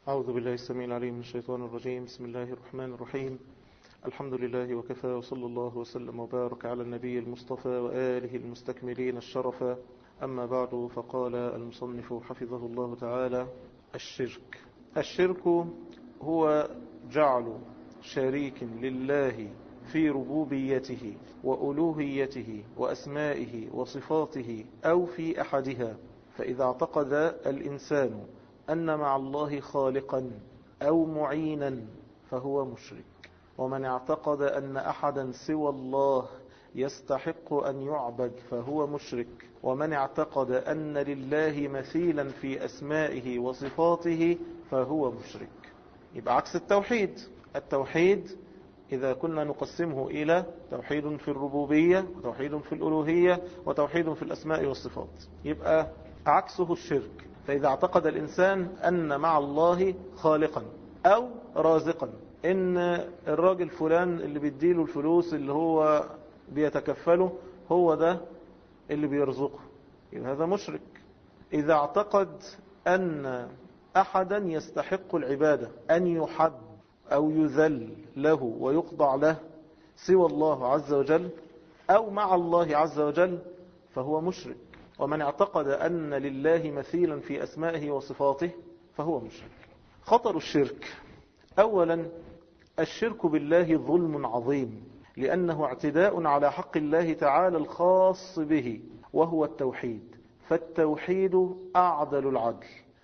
أعوذ بالله السميع العليم من الشيطان الرجيم بسم الله الرحمن الرحيم الحمد لله وكفى وصلى الله وسلم وبارك على النبي المصطفى وآله المستكملين الشرفا أما بعد فقال المصنف حفظه الله تعالى الشرك الشرك هو جعل شريك لله في ربوبيته وألوهيته وأسمائه وصفاته أو في أحدها فإذا اعتقد الإنسان أن مع الله خالقا أو معينا فهو مشرك ومن اعتقد أن أحدا سوى الله يستحق أن يعبد فهو مشرك ومن اعتقد أن لله مثيلا في أسمائه وصفاته فهو مشرك يبقى عكس التوحيد التوحيد إذا كنا نقسمه إلى توحيد في الربوبية وتوحيد في الألوهية وتوحيد في الأسماء والصفات يبقى عكسه الشرك فإذا اعتقد الإنسان أن مع الله خالقا أو رازقا إن الراجل فلان اللي بيديله الفلوس اللي هو بيتكفله هو ده اللي بيرزقه يبقى هذا مشرك إذا اعتقد أن أحدا يستحق العبادة أن يحب أو يذل له ويخضع له سوى الله عز وجل أو مع الله عز وجل فهو مشرك ومن اعتقد أن لله مثيلا في أسمائه وصفاته فهو مشرك خطر الشرك أولا الشرك بالله ظلم عظيم لأنه اعتداء على حق الله تعالى الخاص به وهو التوحيد فالتوحيد أعدل العدل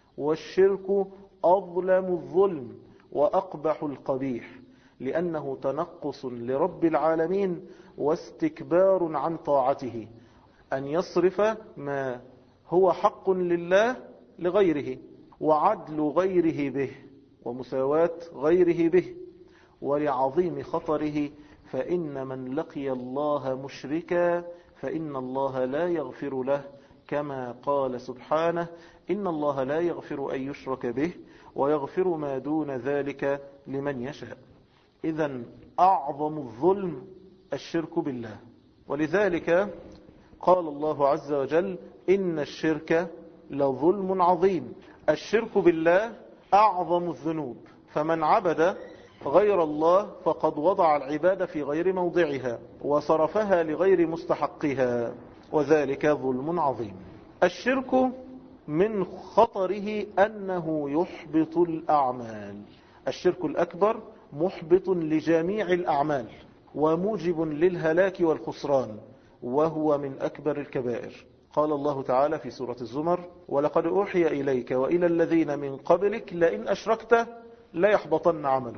والشرك أظلم الظلم وأقبح القبيح لأنه تنقص لرب العالمين واستكبار عن طاعته أن يصرف ما هو حق لله لغيره وعدل غيره به ومساواة غيره به ولعظيم خطره فإن من لقي الله مشركا فإن الله لا يغفر له كما قال سبحانه إن الله لا يغفر أن يشرك به ويغفر ما دون ذلك لمن يشاء إذا أعظم الظلم الشرك بالله ولذلك قال الله عز وجل إن الشرك لظلم عظيم الشرك بالله أعظم الذنوب فمن عبد غير الله فقد وضع العبادة في غير موضعها وصرفها لغير مستحقها وذلك ظلم عظيم الشرك من خطره أنه يحبط الأعمال الشرك الأكبر محبط لجميع الأعمال وموجب للهلاك والخسران وهو من أكبر الكبائر قال الله تعالى في سورة الزمر ولقد أوحي إليك وإلى الذين من قبلك لئن أشركت ليحبطن عملك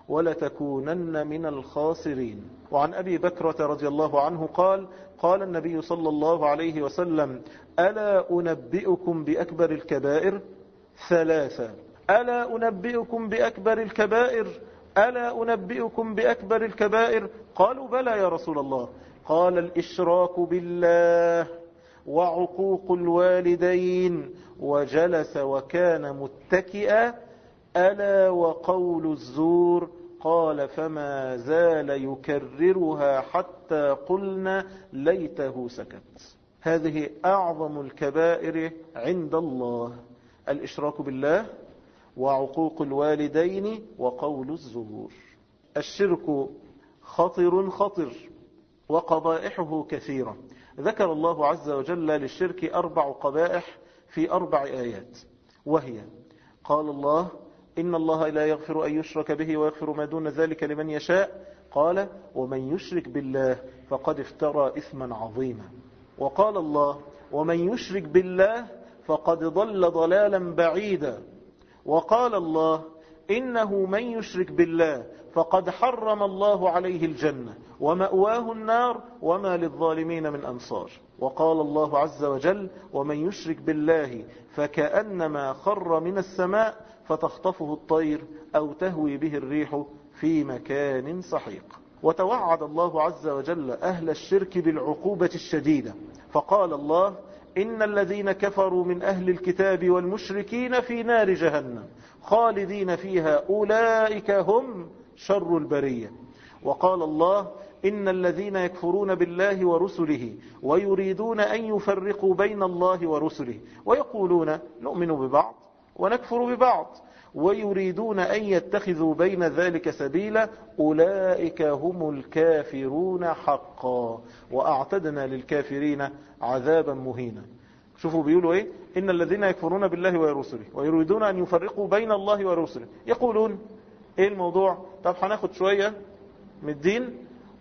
ولتكونن من الخاسرين وعن أبي بكرة رضي الله عنه قال قال النبي صلى الله عليه وسلم ألا أنبئكم بأكبر الكبائر ثلاثة ألا أنبئكم بأكبر الكبائر ألا أنبئكم بأكبر الكبائر قالوا بلى يا رسول الله قال الإشراك بالله وعقوق الوالدين وجلس وكان متكئا ألا وقول الزور قال فما زال يكررها حتى قلنا ليته سكت هذه أعظم الكبائر عند الله الإشراك بالله وعقوق الوالدين وقول الزور الشرك خطر خطر وقبائحه كثيرة ذكر الله عز وجل للشرك أربع قبائح في أربع آيات وهي قال الله إن الله لا يغفر أن يشرك به ويغفر ما دون ذلك لمن يشاء قال ومن يشرك بالله فقد افترى إثما عظيما وقال الله ومن يشرك بالله فقد ضل ضلالا بعيدا وقال الله إنه من يشرك بالله فقد حرم الله عليه الجنة ومأواه النار وما للظالمين من أنصار وقال الله عز وجل ومن يشرك بالله فكأنما خر من السماء فتخطفه الطير أو تهوي به الريح في مكان سحيق وتوعد الله عز وجل أهل الشرك بالعقوبة الشديدة فقال الله إن الذين كفروا من أهل الكتاب والمشركين في نار جهنم خالدين فيها أولئك هم شر البرية وقال الله إن الذين يكفرون بالله ورسله ويريدون أن يفرقوا بين الله ورسله ويقولون نؤمن ببعض ونكفر ببعض ويريدون أن يتخذوا بين ذلك سبيلا أولئك هم الكافرون حقا وأعتدنا للكافرين عذابا مهينا شوفوا بيقولوا ايه إن الذين يكفرون بالله ورسله ويريدون أن يفرقوا بين الله ورسله يقولون ايه الموضوع طب هناخد شوية من الدين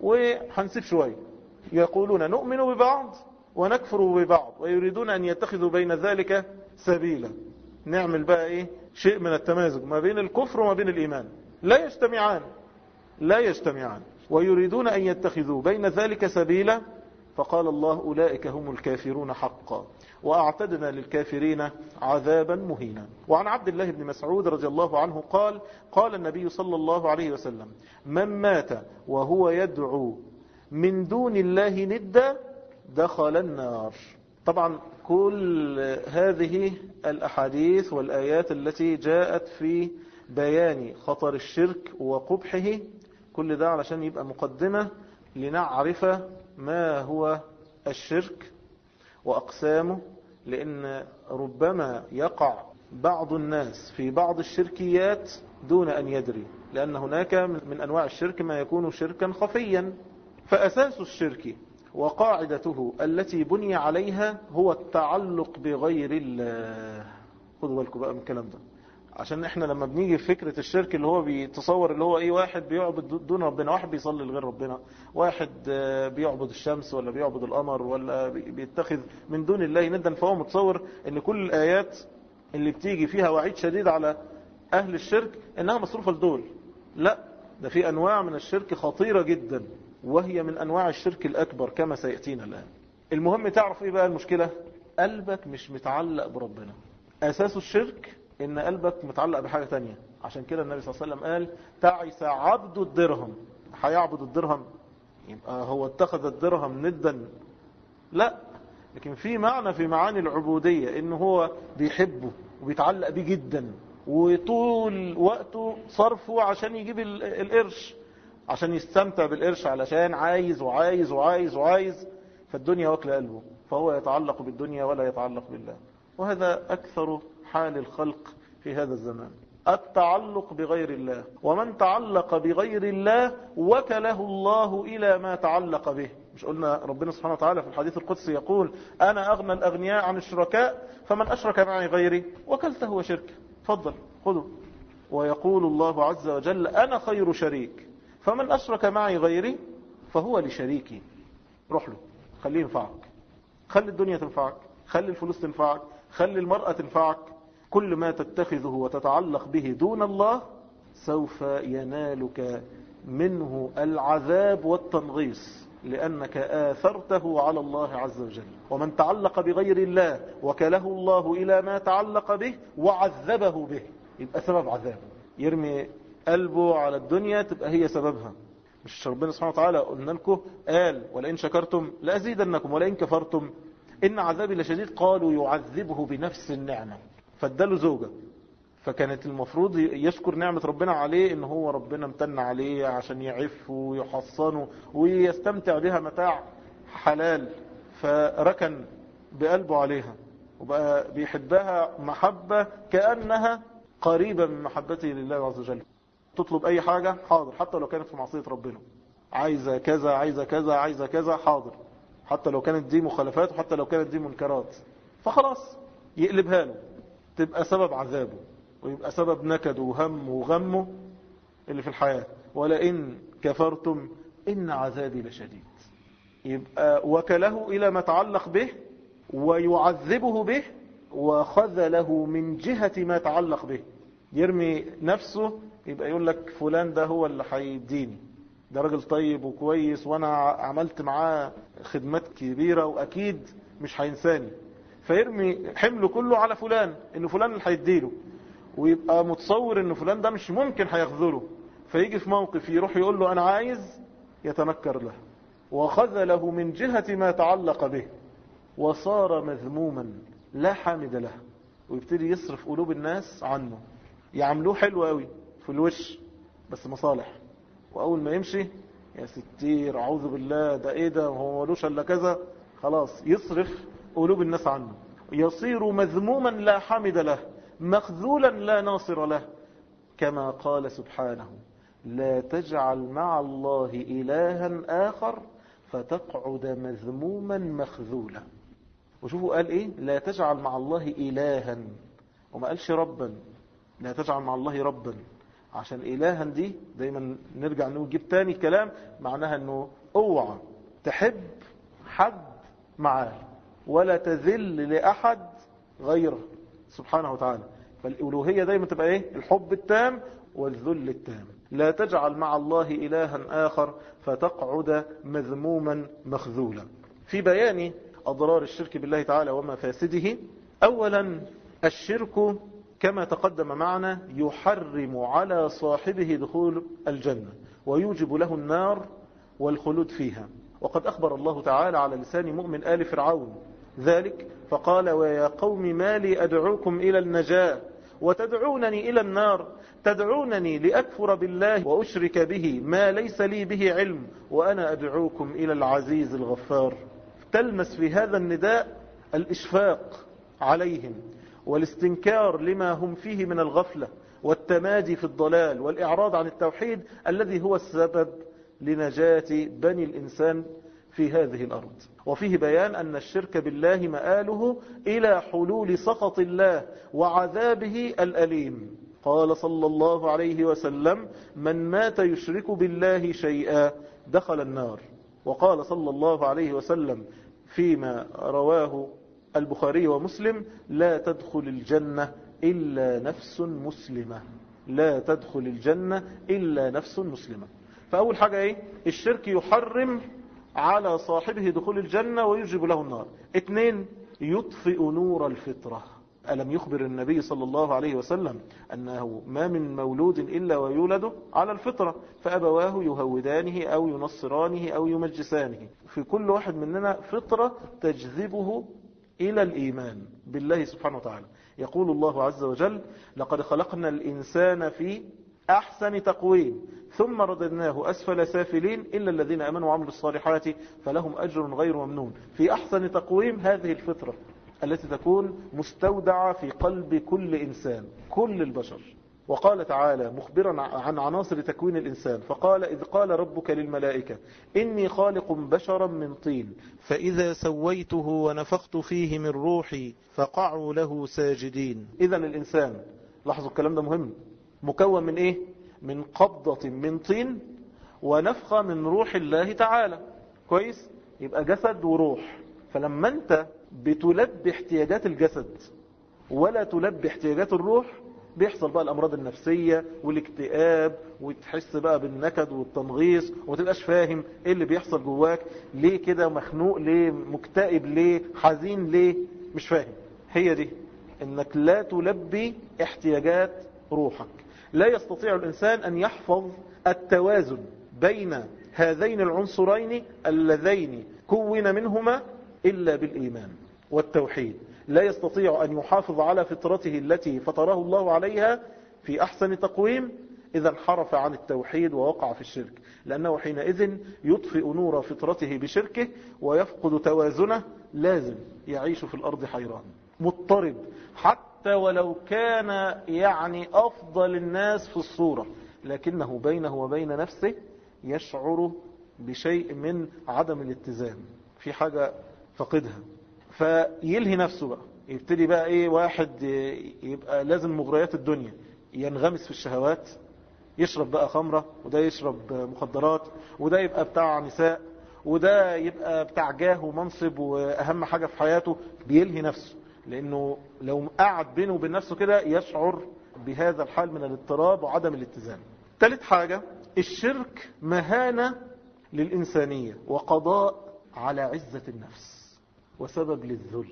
وهنسيب شوية يقولون نؤمن ببعض ونكفر ببعض ويريدون أن يتخذوا بين ذلك سبيلا نعمل بقى ايه شيء من التمازج ما بين الكفر وما بين الإيمان لا يجتمعان لا يجتمعان ويريدون أن يتخذوا بين ذلك سبيلا فقال الله أولئك هم الكافرون حقا وأعتدنا للكافرين عذابا مهينا وعن عبد الله بن مسعود رضي الله عنه قال قال النبي صلى الله عليه وسلم من مات وهو يدعو من دون الله ندا دخل النار طبعا كل هذه الأحاديث والآيات التي جاءت في بيان خطر الشرك وقبحه كل ده علشان يبقى مقدمة لنعرف ما هو الشرك وأقسامه لأن ربما يقع بعض الناس في بعض الشركيات دون أن يدري لأن هناك من أنواع الشرك ما يكون شركا خفيا فأساس الشرك وقاعدته التي بني عليها هو التعلق بغير الله خدوا بالكم بقى من الكلام ده عشان احنا لما بنيجي في فكرة الشرك اللي هو بيتصور اللي هو ايه واحد بيعبد دون ربنا واحد بيصلي لغير ربنا واحد بيعبد الشمس ولا بيعبد القمر ولا بيتخذ من دون الله ندا فهو متصور ان كل الايات اللي بتيجي فيها وعيد شديد على اهل الشرك انها مصروفة لدول لا ده في انواع من الشرك خطيرة جدا وهي من انواع الشرك الاكبر كما سيأتينا الان المهم تعرف ايه بقى المشكلة قلبك مش متعلق بربنا اساس الشرك ان قلبك متعلق بحاجة تانية عشان كده النبي صلى الله عليه وسلم قال تعس عبد الدرهم هيعبد الدرهم يبقى هو اتخذ الدرهم ندا لا لكن في معنى في معاني العبودية ان هو بيحبه وبيتعلق بيه جدا وطول وقته صرفه عشان يجيب القرش عشان يستمتع بالقرش علشان عايز وعايز وعايز وعايز فالدنيا واكله قلبه فهو يتعلق بالدنيا ولا يتعلق بالله وهذا أكثر حال الخلق في هذا الزمان التعلق بغير الله ومن تعلق بغير الله وكله الله إلى ما تعلق به مش قلنا ربنا سبحانه وتعالى في الحديث القدسي يقول أنا أغنى الأغنياء عن الشركاء فمن أشرك معي غيري وكلته وشركه فضل خذوا ويقول الله عز وجل أنا خير شريك فمن أشرك معي غيري فهو لشريكي روح له خليه ينفعك خلي الدنيا تنفعك خلي الفلوس تنفعك خلي المرأة تنفعك كل ما تتخذه وتتعلق به دون الله سوف ينالك منه العذاب والتنغيص لأنك آثرته على الله عز وجل ومن تعلق بغير الله وكله الله إلى ما تعلق به وعذبه به يبقى سبب عذابه يرمي قلبه على الدنيا تبقى هي سببها مش ربنا سبحانه وتعالى قلنا لكم قال ولئن شكرتم لأزيدنكم ولئن كفرتم إن عذابي لشديد قالوا يعذبه بنفس النعمة فاداله زوجة فكانت المفروض يشكر نعمة ربنا عليه ان هو ربنا امتن عليه عشان يعفه ويحصنه ويستمتع بها متاع حلال فركن بقلبه عليها وبقى بيحبها محبة كأنها قريبة من محبته لله عز وجل تطلب اي حاجة حاضر حتى لو كانت في معصية ربنا عايزة كذا عايزة كذا عايزة كذا حاضر حتى لو كانت دي مخالفات وحتى لو كانت دي منكرات فخلاص يقلبها له تبقى سبب عذابه ويبقى سبب نكد وهم وغمه اللي في الحياة ولئن كفرتم إن عذابي لشديد يبقى وكله إلى ما تعلق به ويعذبه به وخذله من جهة ما تعلق به يرمي نفسه يبقى يقول لك فلان ده هو اللي هيديني ده راجل طيب وكويس وانا عملت معاه خدمات كبيرة واكيد مش هينساني فيرمي حمله كله على فلان ان فلان اللي هيديله ويبقى متصور ان فلان ده مش ممكن هيخذله فيجي في موقف يروح يقول له انا عايز يتنكر له وخذله من جهة ما تعلق به وصار مذموما لا حامد له ويبتدي يصرف قلوب الناس عنه يعملوه حلو قوي في الوش بس مصالح واول ما يمشي يا ستير اعوذ بالله ده ايه ده هو ملوش الا كذا خلاص يصرف قلوب الناس عنه يصير مذموما لا حمد له مخذولا لا ناصر له كما قال سبحانه لا تجعل مع الله إلها آخر فتقعد مذموما مخذولا وشوفوا قال إيه لا تجعل مع الله إلها وما قالش ربا لا تجعل مع الله ربا عشان إلها دي دايما نرجع نجيب تاني كلام معناها أنه اوعى تحب حد معاه ولا تذل لأحد غيره سبحانه وتعالى فالألوهية دايما تبقى إيه الحب التام والذل التام لا تجعل مع الله إلها آخر فتقعد مذموما مخذولا في بيان أضرار الشرك بالله تعالى ومفاسده أولا الشرك كما تقدم معنا يحرم على صاحبه دخول الجنة ويوجب له النار والخلود فيها وقد أخبر الله تعالى على لسان مؤمن آل فرعون ذلك فقال ويا قوم ما لي أدعوكم إلى النجاة وتدعونني إلى النار تدعونني لأكفر بالله وأشرك به ما ليس لي به علم وأنا أدعوكم إلى العزيز الغفار تلمس في هذا النداء الإشفاق عليهم والاستنكار لما هم فيه من الغفلة والتمادي في الضلال والإعراض عن التوحيد الذي هو السبب لنجاة بني الإنسان في هذه الأرض وفيه بيان أن الشرك بالله مآله إلى حلول سخط الله وعذابه الأليم قال صلى الله عليه وسلم من مات يشرك بالله شيئا دخل النار وقال صلى الله عليه وسلم فيما رواه البخاري ومسلم لا تدخل الجنة إلا نفس مسلمة لا تدخل الجنة إلا نفس مسلمة فأول حاجة إيه الشرك يحرم على صاحبه دخول الجنة ويجب له النار اثنين يطفئ نور الفطرة ألم يخبر النبي صلى الله عليه وسلم أنه ما من مولود إلا ويولد على الفطرة فأبواه يهودانه أو ينصرانه أو يمجسانه في كل واحد مننا فطرة تجذبه إلى الإيمان بالله سبحانه وتعالى يقول الله عز وجل لقد خلقنا الإنسان في أحسن تقويم ثم رددناه أسفل سافلين إلا الذين أمنوا وعملوا الصالحات فلهم أجر غير ممنون في أحسن تقويم هذه الفطرة التي تكون مستودعة في قلب كل إنسان كل البشر وقال تعالى مخبرا عن عناصر تكوين الإنسان فقال إذ قال ربك للملائكة إني خالق بشرا من طين فإذا سويته ونفخت فيه من روحي فقعوا له ساجدين إذا الإنسان لاحظوا الكلام ده مهم مكون من إيه من قبضة من طين ونفخة من روح الله تعالى كويس يبقى جسد وروح فلما أنت بتلبي احتياجات الجسد ولا تلبي احتياجات الروح بيحصل بقى الأمراض النفسية والاكتئاب وتحس بقى بالنكد والتنغيص وتبقاش فاهم ايه اللي بيحصل جواك ليه كده مخنوق ليه مكتئب ليه حزين ليه مش فاهم هي دي انك لا تلبي احتياجات روحك لا يستطيع الإنسان أن يحفظ التوازن بين هذين العنصرين اللذين كون منهما إلا بالإيمان والتوحيد لا يستطيع أن يحافظ على فطرته التي فطره الله عليها في أحسن تقويم إذا انحرف عن التوحيد ووقع في الشرك لأنه حينئذ يطفئ نور فطرته بشركه ويفقد توازنه لازم يعيش في الأرض حيران مضطرب حتى ولو كان يعني أفضل الناس في الصورة لكنه بينه وبين نفسه يشعر بشيء من عدم الاتزان في حاجة فقدها فيلهي نفسه بقى يبتدي بقى ايه واحد يبقى لازم مغريات الدنيا ينغمس في الشهوات يشرب بقى خمرة وده يشرب مخدرات وده يبقى بتاع نساء وده يبقى بتاع جاه ومنصب واهم حاجة في حياته بيلهي نفسه لانه لو قعد بينه وبين نفسه كده يشعر بهذا الحال من الاضطراب وعدم الاتزان ثالث حاجة الشرك مهانة للإنسانية وقضاء على عزة النفس وسبب للذل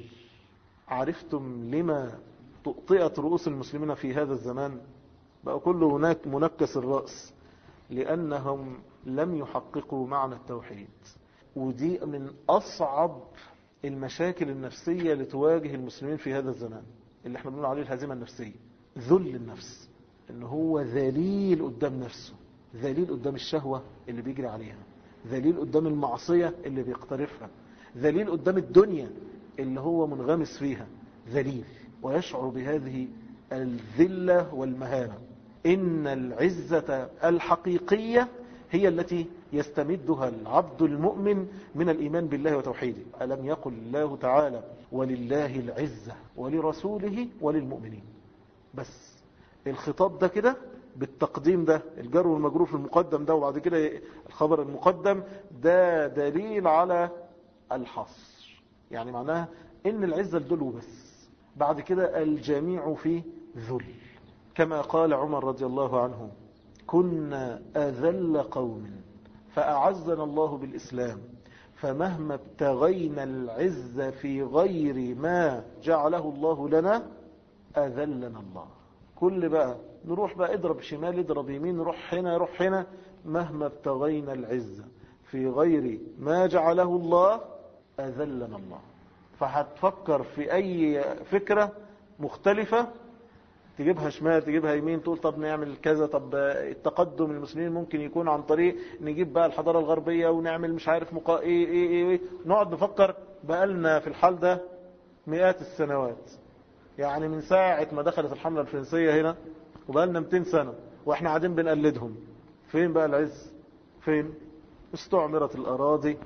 عرفتم لما تؤطئت رؤوس المسلمين في هذا الزمان بقى كل هناك منكس الرأس لأنهم لم يحققوا معنى التوحيد ودي من أصعب المشاكل النفسية اللي تواجه المسلمين في هذا الزمان اللي احنا بنقول عليه الهزيمة النفسية ذل النفس ان هو ذليل قدام نفسه ذليل قدام الشهوة اللي بيجري عليها ذليل قدام المعصية اللي بيقترفها ذليل قدام الدنيا اللي هو منغمس فيها ذليل ويشعر بهذه الذلة والمهانة إن العزة الحقيقية هي التي يستمدها العبد المؤمن من الإيمان بالله وتوحيده ألم يقل الله تعالى ولله العزة ولرسوله وللمؤمنين بس الخطاب ده كده بالتقديم ده الجر والمجرور في المقدم ده وبعد كده الخبر المقدم ده دليل على الحصر يعني معناها ان العزة لدول بس بعد كده الجميع في ذل كما قال عمر رضي الله عنه كنا أذل قوم فأعزنا الله بالإسلام فمهما ابتغينا العز في غير ما جعله الله لنا أذلنا الله كل بقى نروح بقى اضرب شمال اضرب يمين نروح هنا نروح هنا مهما ابتغينا العزة في غير ما جعله الله أذلنا الله فهتفكر في أي فكرة مختلفة تجيبها شمال تجيبها يمين تقول طب نعمل كذا طب التقدم المسلمين ممكن يكون عن طريق نجيب بقى الحضارة الغربية ونعمل مش عارف مقا ايه ايه ايه, إيه. نقعد نفكر بقالنا في الحال ده مئات السنوات يعني من ساعة ما دخلت الحملة الفرنسية هنا وبقالنا 200 سنة واحنا قاعدين بنقلدهم فين بقى العز فين استعمرت الأراضي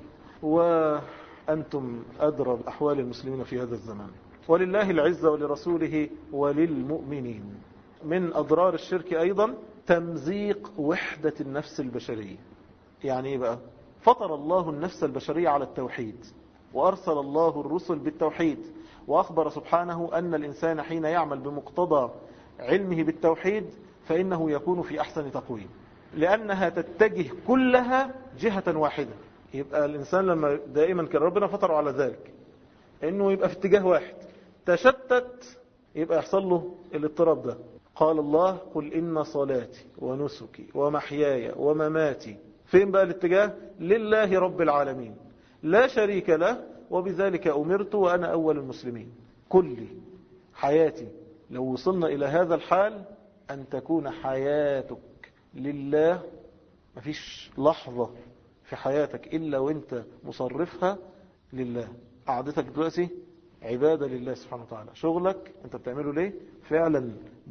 وأنتم أدرى بأحوال المسلمين في هذا الزمان ولله العزة ولرسوله وللمؤمنين من أضرار الشرك أيضا تمزيق وحدة النفس البشرية يعني إيه بقى فطر الله النفس البشرية على التوحيد وأرسل الله الرسل بالتوحيد وأخبر سبحانه أن الإنسان حين يعمل بمقتضى علمه بالتوحيد فإنه يكون في أحسن تقويم لأنها تتجه كلها جهة واحدة يبقى الإنسان لما دائما كان ربنا فطره على ذلك إنه يبقى في اتجاه واحد تشتت يبقى يحصل له الاضطراب ده قال الله قل إن صلاتي ونسكي ومحياي ومماتي فين بقى الاتجاه لله رب العالمين لا شريك له وبذلك أمرت وأنا أول المسلمين كل حياتي لو وصلنا إلى هذا الحال أن تكون حياتك لله مفيش لحظة في حياتك إلا وانت مصرفها لله قعدتك دلوقتي عبادة لله سبحانه وتعالى شغلك انت بتعمله ليه فعلا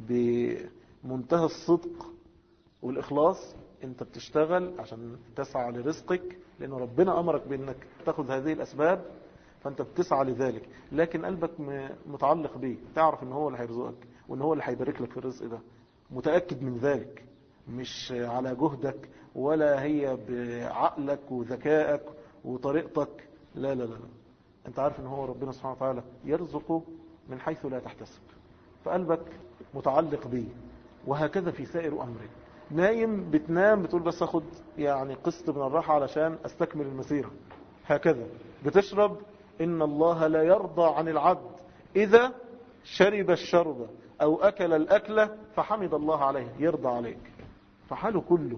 بمنتهى الصدق والإخلاص انت بتشتغل عشان تسعى لرزقك لأن ربنا أمرك بأنك تاخذ هذه الأسباب فأنت بتسعى لذلك لكن قلبك متعلق بيه تعرف ان هو اللي هيرزقك وان هو اللي هيبارك لك في الرزق ده متأكد من ذلك مش على جهدك ولا هي بعقلك وذكائك وطريقتك لا لا لا انت عارف ان هو ربنا سبحانه وتعالى يرزق من حيث لا تحتسب فقلبك متعلق بيه وهكذا في سائر أمرك نايم بتنام بتقول بس اخد يعني قسط من الراحة علشان استكمل المسيرة هكذا بتشرب إن الله لا يرضى عن العبد إذا شرب الشرب أو أكل الأكلة فحمد الله عليه يرضى عليك فحاله كله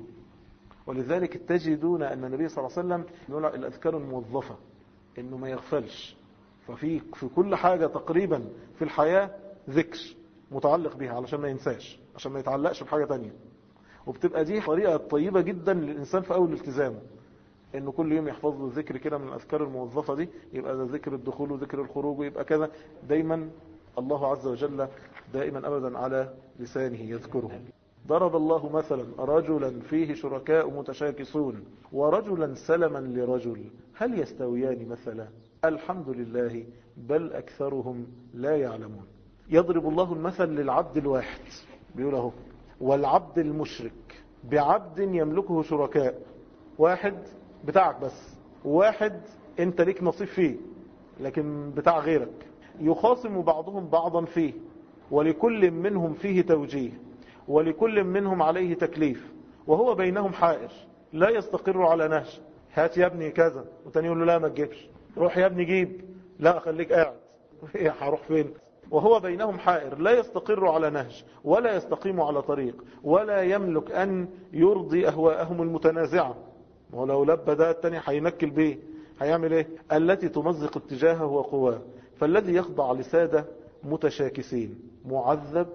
ولذلك تجدون أن النبي صلى الله عليه وسلم يقول الأذكار الموظفة إنه ما يغفلش ففي في كل حاجة تقريبا في الحياة ذكر متعلق بها علشان ما ينساش عشان ما يتعلقش بحاجة تانية وبتبقى دي طريقة طيبة جدا للإنسان في أول التزامه انه كل يوم يحفظ له ذكر كده من الاذكار الموظفة دي يبقى ده ذكر الدخول وذكر الخروج ويبقى كذا دايما الله عز وجل دائما ابدا على لسانه يذكره ضرب الله مثلا رجلا فيه شركاء متشاكسون ورجلا سلما لرجل هل يستويان مثلا الحمد لله بل أكثرهم لا يعلمون يضرب الله المثل للعبد الواحد بيقول اهو والعبد المشرك بعبد يملكه شركاء واحد بتاعك بس واحد انت ليك نصيب فيه لكن بتاع غيرك يخاصم بعضهم بعضا فيه ولكل منهم فيه توجيه ولكل منهم عليه تكليف وهو بينهم حائر لا يستقر على نهج هات يا ابني كذا وتاني يقول له لا ما تجيبش روح يا ابني جيب لا خليك قاعد هروح فين وهو بينهم حائر لا يستقر على نهج ولا يستقيم على طريق ولا يملك أن يرضي أهواءهم المتنازعة ولو لبى ده التاني هينكل بيه هيعمل ايه التي تمزق اتجاهه وقواه فالذي يخضع لسادة متشاكسين معذب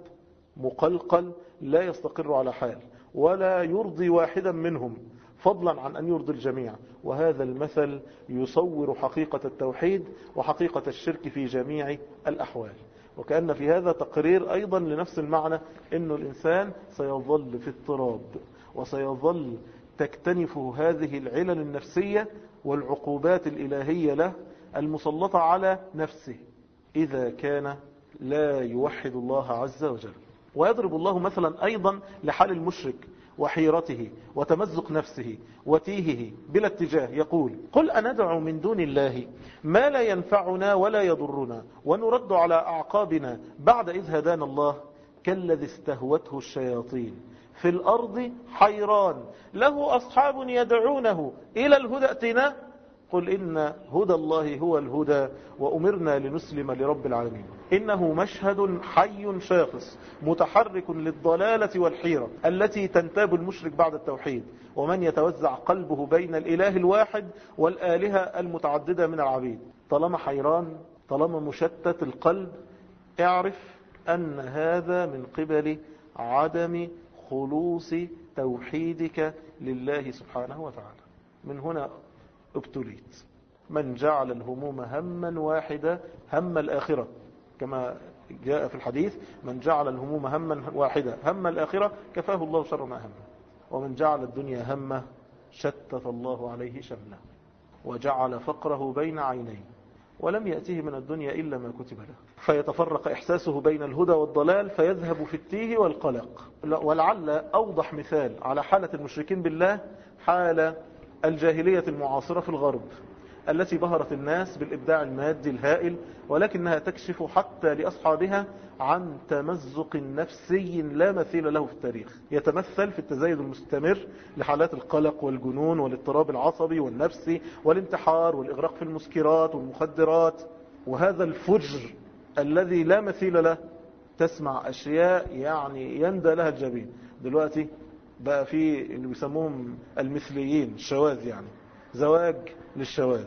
مقلقل لا يستقر على حال ولا يرضي واحدا منهم فضلا عن أن يرضي الجميع وهذا المثل يصور حقيقة التوحيد وحقيقة الشرك في جميع الأحوال وكأن في هذا تقرير أيضا لنفس المعنى أنه الإنسان سيظل في اضطراب وسيظل تكتنفه هذه العلل النفسية والعقوبات الإلهية له المسلطة على نفسه إذا كان لا يوحد الله عز وجل ويضرب الله مثلا أيضا لحال المشرك وحيرته وتمزق نفسه وتيهه بلا اتجاه يقول قل أندعو من دون الله ما لا ينفعنا ولا يضرنا ونرد على أعقابنا بعد إذ هدانا الله كالذي استهوته الشياطين في الأرض حيران له أصحاب يدعونه إلى الهدى اتنا قل إن هدى الله هو الهدى وأمرنا لنسلم لرب العالمين إنه مشهد حي شاخص متحرك للضلالة والحيرة التي تنتاب المشرك بعد التوحيد ومن يتوزع قلبه بين الإله الواحد والآلهة المتعددة من العبيد طالما حيران طالما مشتت القلب اعرف أن هذا من قبل عدم خلوص توحيدك لله سبحانه وتعالى من هنا ابتليت من جعل الهموم هما واحدا هم الآخرة كما جاء في الحديث من جعل الهموم هما واحدا هم الآخرة كفاه الله شر ما هم ومن جعل الدنيا همه شتت الله عليه شمله وجعل فقره بين عينيه ولم يأتيه من الدنيا إلا ما كتب له فيتفرق إحساسه بين الهدى والضلال فيذهب في التيه والقلق ولعل أوضح مثال على حالة المشركين بالله حال الجاهلية المعاصرة في الغرب التي بهرت الناس بالإبداع المادي الهائل ولكنها تكشف حتى لأصحابها عن تمزق نفسي لا مثيل له في التاريخ يتمثل في التزايد المستمر لحالات القلق والجنون والاضطراب العصبي والنفسي والانتحار والإغراق في المسكرات والمخدرات وهذا الفجر الذي لا مثيل له تسمع أشياء يعني يندى لها الجبين دلوقتي بقى في اللي بيسموهم المثليين الشواذ يعني زواج للشواذ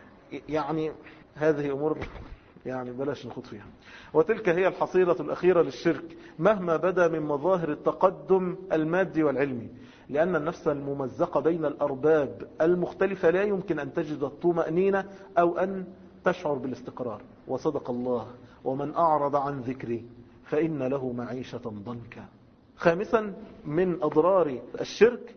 يعني هذه أمور يعني بلاش نخوض فيها وتلك هي الحصيلة الأخيرة للشرك مهما بدا من مظاهر التقدم المادي والعلمي لأن النفس الممزقة بين الأرباب المختلفة لا يمكن أن تجد الطمأنينة أو أن تشعر بالاستقرار وصدق الله ومن أعرض عن ذكري فإن له معيشة ضنكا خامسا من أضرار الشرك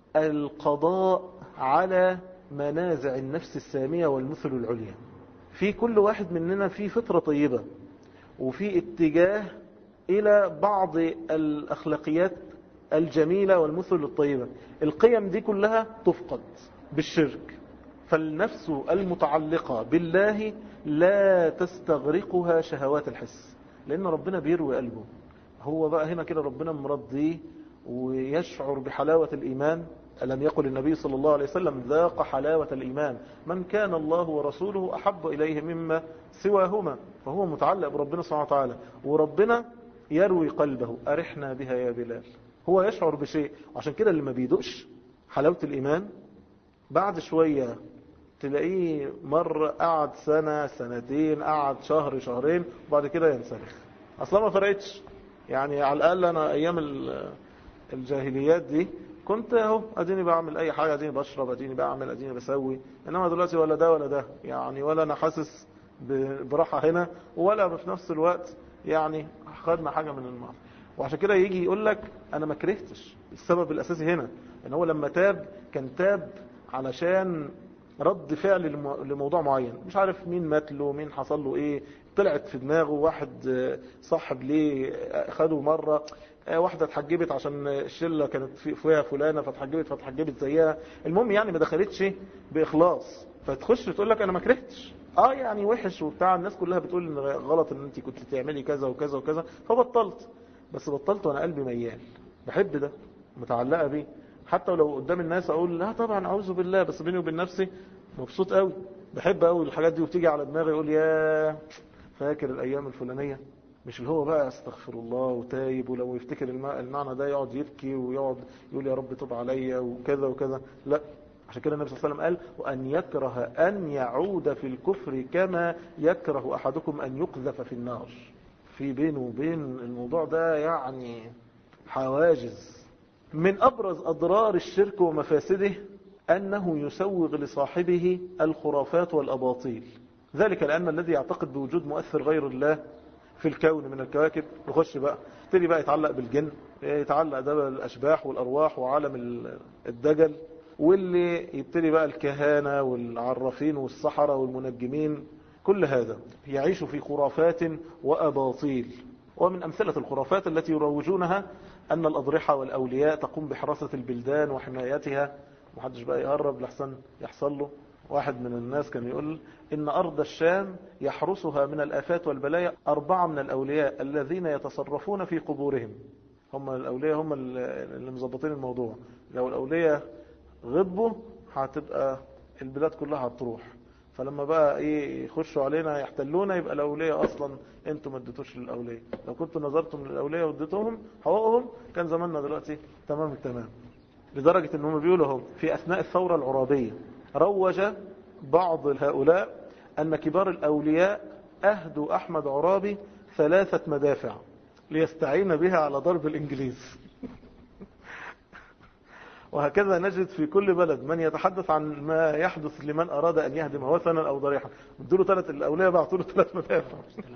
القضاء على منازع النفس السامية والمثل العليا في كل واحد مننا في فطرة طيبة وفي اتجاه إلى بعض الأخلاقيات الجميلة والمثل الطيبة القيم دي كلها تفقد بالشرك فالنفس المتعلقة بالله لا تستغرقها شهوات الحس لأن ربنا بيروي قلبه هو بقى هنا كده ربنا مرضيه ويشعر بحلاوة الإيمان ألم يقل النبي صلى الله عليه وسلم ذاق حلاوة الإيمان من كان الله ورسوله أحب إليه مما سواهما فهو متعلق بربنا سبحانه وتعالى وربنا يروي قلبه أرحنا بها يا بلال هو يشعر بشيء عشان كده اللي ما بيدقش حلاوة الإيمان بعد شوية تلاقيه مرة قعد سنة سنتين قعد شهر شهرين وبعد كده ينسلخ أصلا ما فرقتش يعني على الأقل أنا أيام الجاهليات دي كنت اهو اديني بعمل اي حاجة اديني بشرب اديني بعمل اديني بسوي انما دلوقتي ولا ده ولا ده يعني ولا انا حاسس براحة هنا ولا في نفس الوقت يعني خدنا حاجة من المعصية وعشان كده يجي يقول لك انا ما كرهتش السبب الاساسي هنا ان هو لما تاب كان تاب علشان رد فعل لموضوع معين مش عارف مين مات له مين حصل له ايه طلعت في دماغه واحد صاحب ليه خده مرة واحدة اتحجبت عشان الشلة كانت فيها فلانة فاتحجبت فاتحجبت زيها المهم يعني ما دخلتش بإخلاص فتخش تقول لك انا ما كرهتش اه يعني وحش وبتاع الناس كلها بتقول ان غلط ان انت كنت تعملي كذا وكذا وكذا فبطلت بس بطلت وانا قلبي ميال بحب ده متعلقة بيه حتى ولو قدام الناس اقول لا طبعا اعوذ بالله بس بيني وبين نفسي مبسوط قوي بحب قوي الحاجات دي وبتيجي على دماغي يقول يا فاكر الايام الفلانيه مش اللي هو بقى استغفر الله وتايب ولو يفتكر المعنى ده يقعد يبكي ويقعد يقول يا رب طب عليا وكذا وكذا لا عشان كده النبي صلى الله عليه وسلم قال وأن يكره أن يعود في الكفر كما يكره أحدكم أن يقذف في النار في بينه وبين الموضوع ده يعني حواجز من أبرز أضرار الشرك ومفاسده أنه يسوغ لصاحبه الخرافات والأباطيل ذلك لأن الذي يعتقد بوجود مؤثر غير الله في الكون من الكواكب يخش بقى يبتدي بقى يتعلق بالجن يتعلق ده بالأشباح والأرواح وعالم الدجل واللي يبتدي بقى الكهانة والعرافين والسحرة والمنجمين كل هذا يعيش في خرافات وأباطيل ومن أمثلة الخرافات التي يروجونها أن الأضرحة والأولياء تقوم بحراسة البلدان وحمايتها محدش بقى يقرب لحسن يحصل له واحد من الناس كان يقول إن أرض الشام يحرسها من الآفات والبلايا أربعة من الأولياء الذين يتصرفون في قبورهم هم الأولياء هم اللي مظبطين الموضوع لو الأولياء غضبوا هتبقى البلاد كلها هتروح فلما بقى ايه يخشوا علينا يحتلونا يبقى الاولياء اصلا انتوا ما اديتوش للاولياء لو كنتوا نظرتم للاولياء واديتوهم حقوقهم كان زماننا دلوقتي تمام التمام لدرجة انهم بيقولوا هم في اثناء الثورة العرابية روج بعض هؤلاء ان كبار الاولياء اهدوا احمد عرابي ثلاثة مدافع ليستعين بها على ضرب الانجليز وهكذا نجد في كل بلد من يتحدث عن ما يحدث لمن أراد أن يهدم وثنا أو ضريحا ادوا ثلاث الأولياء بعثوا له ثلاث مدافع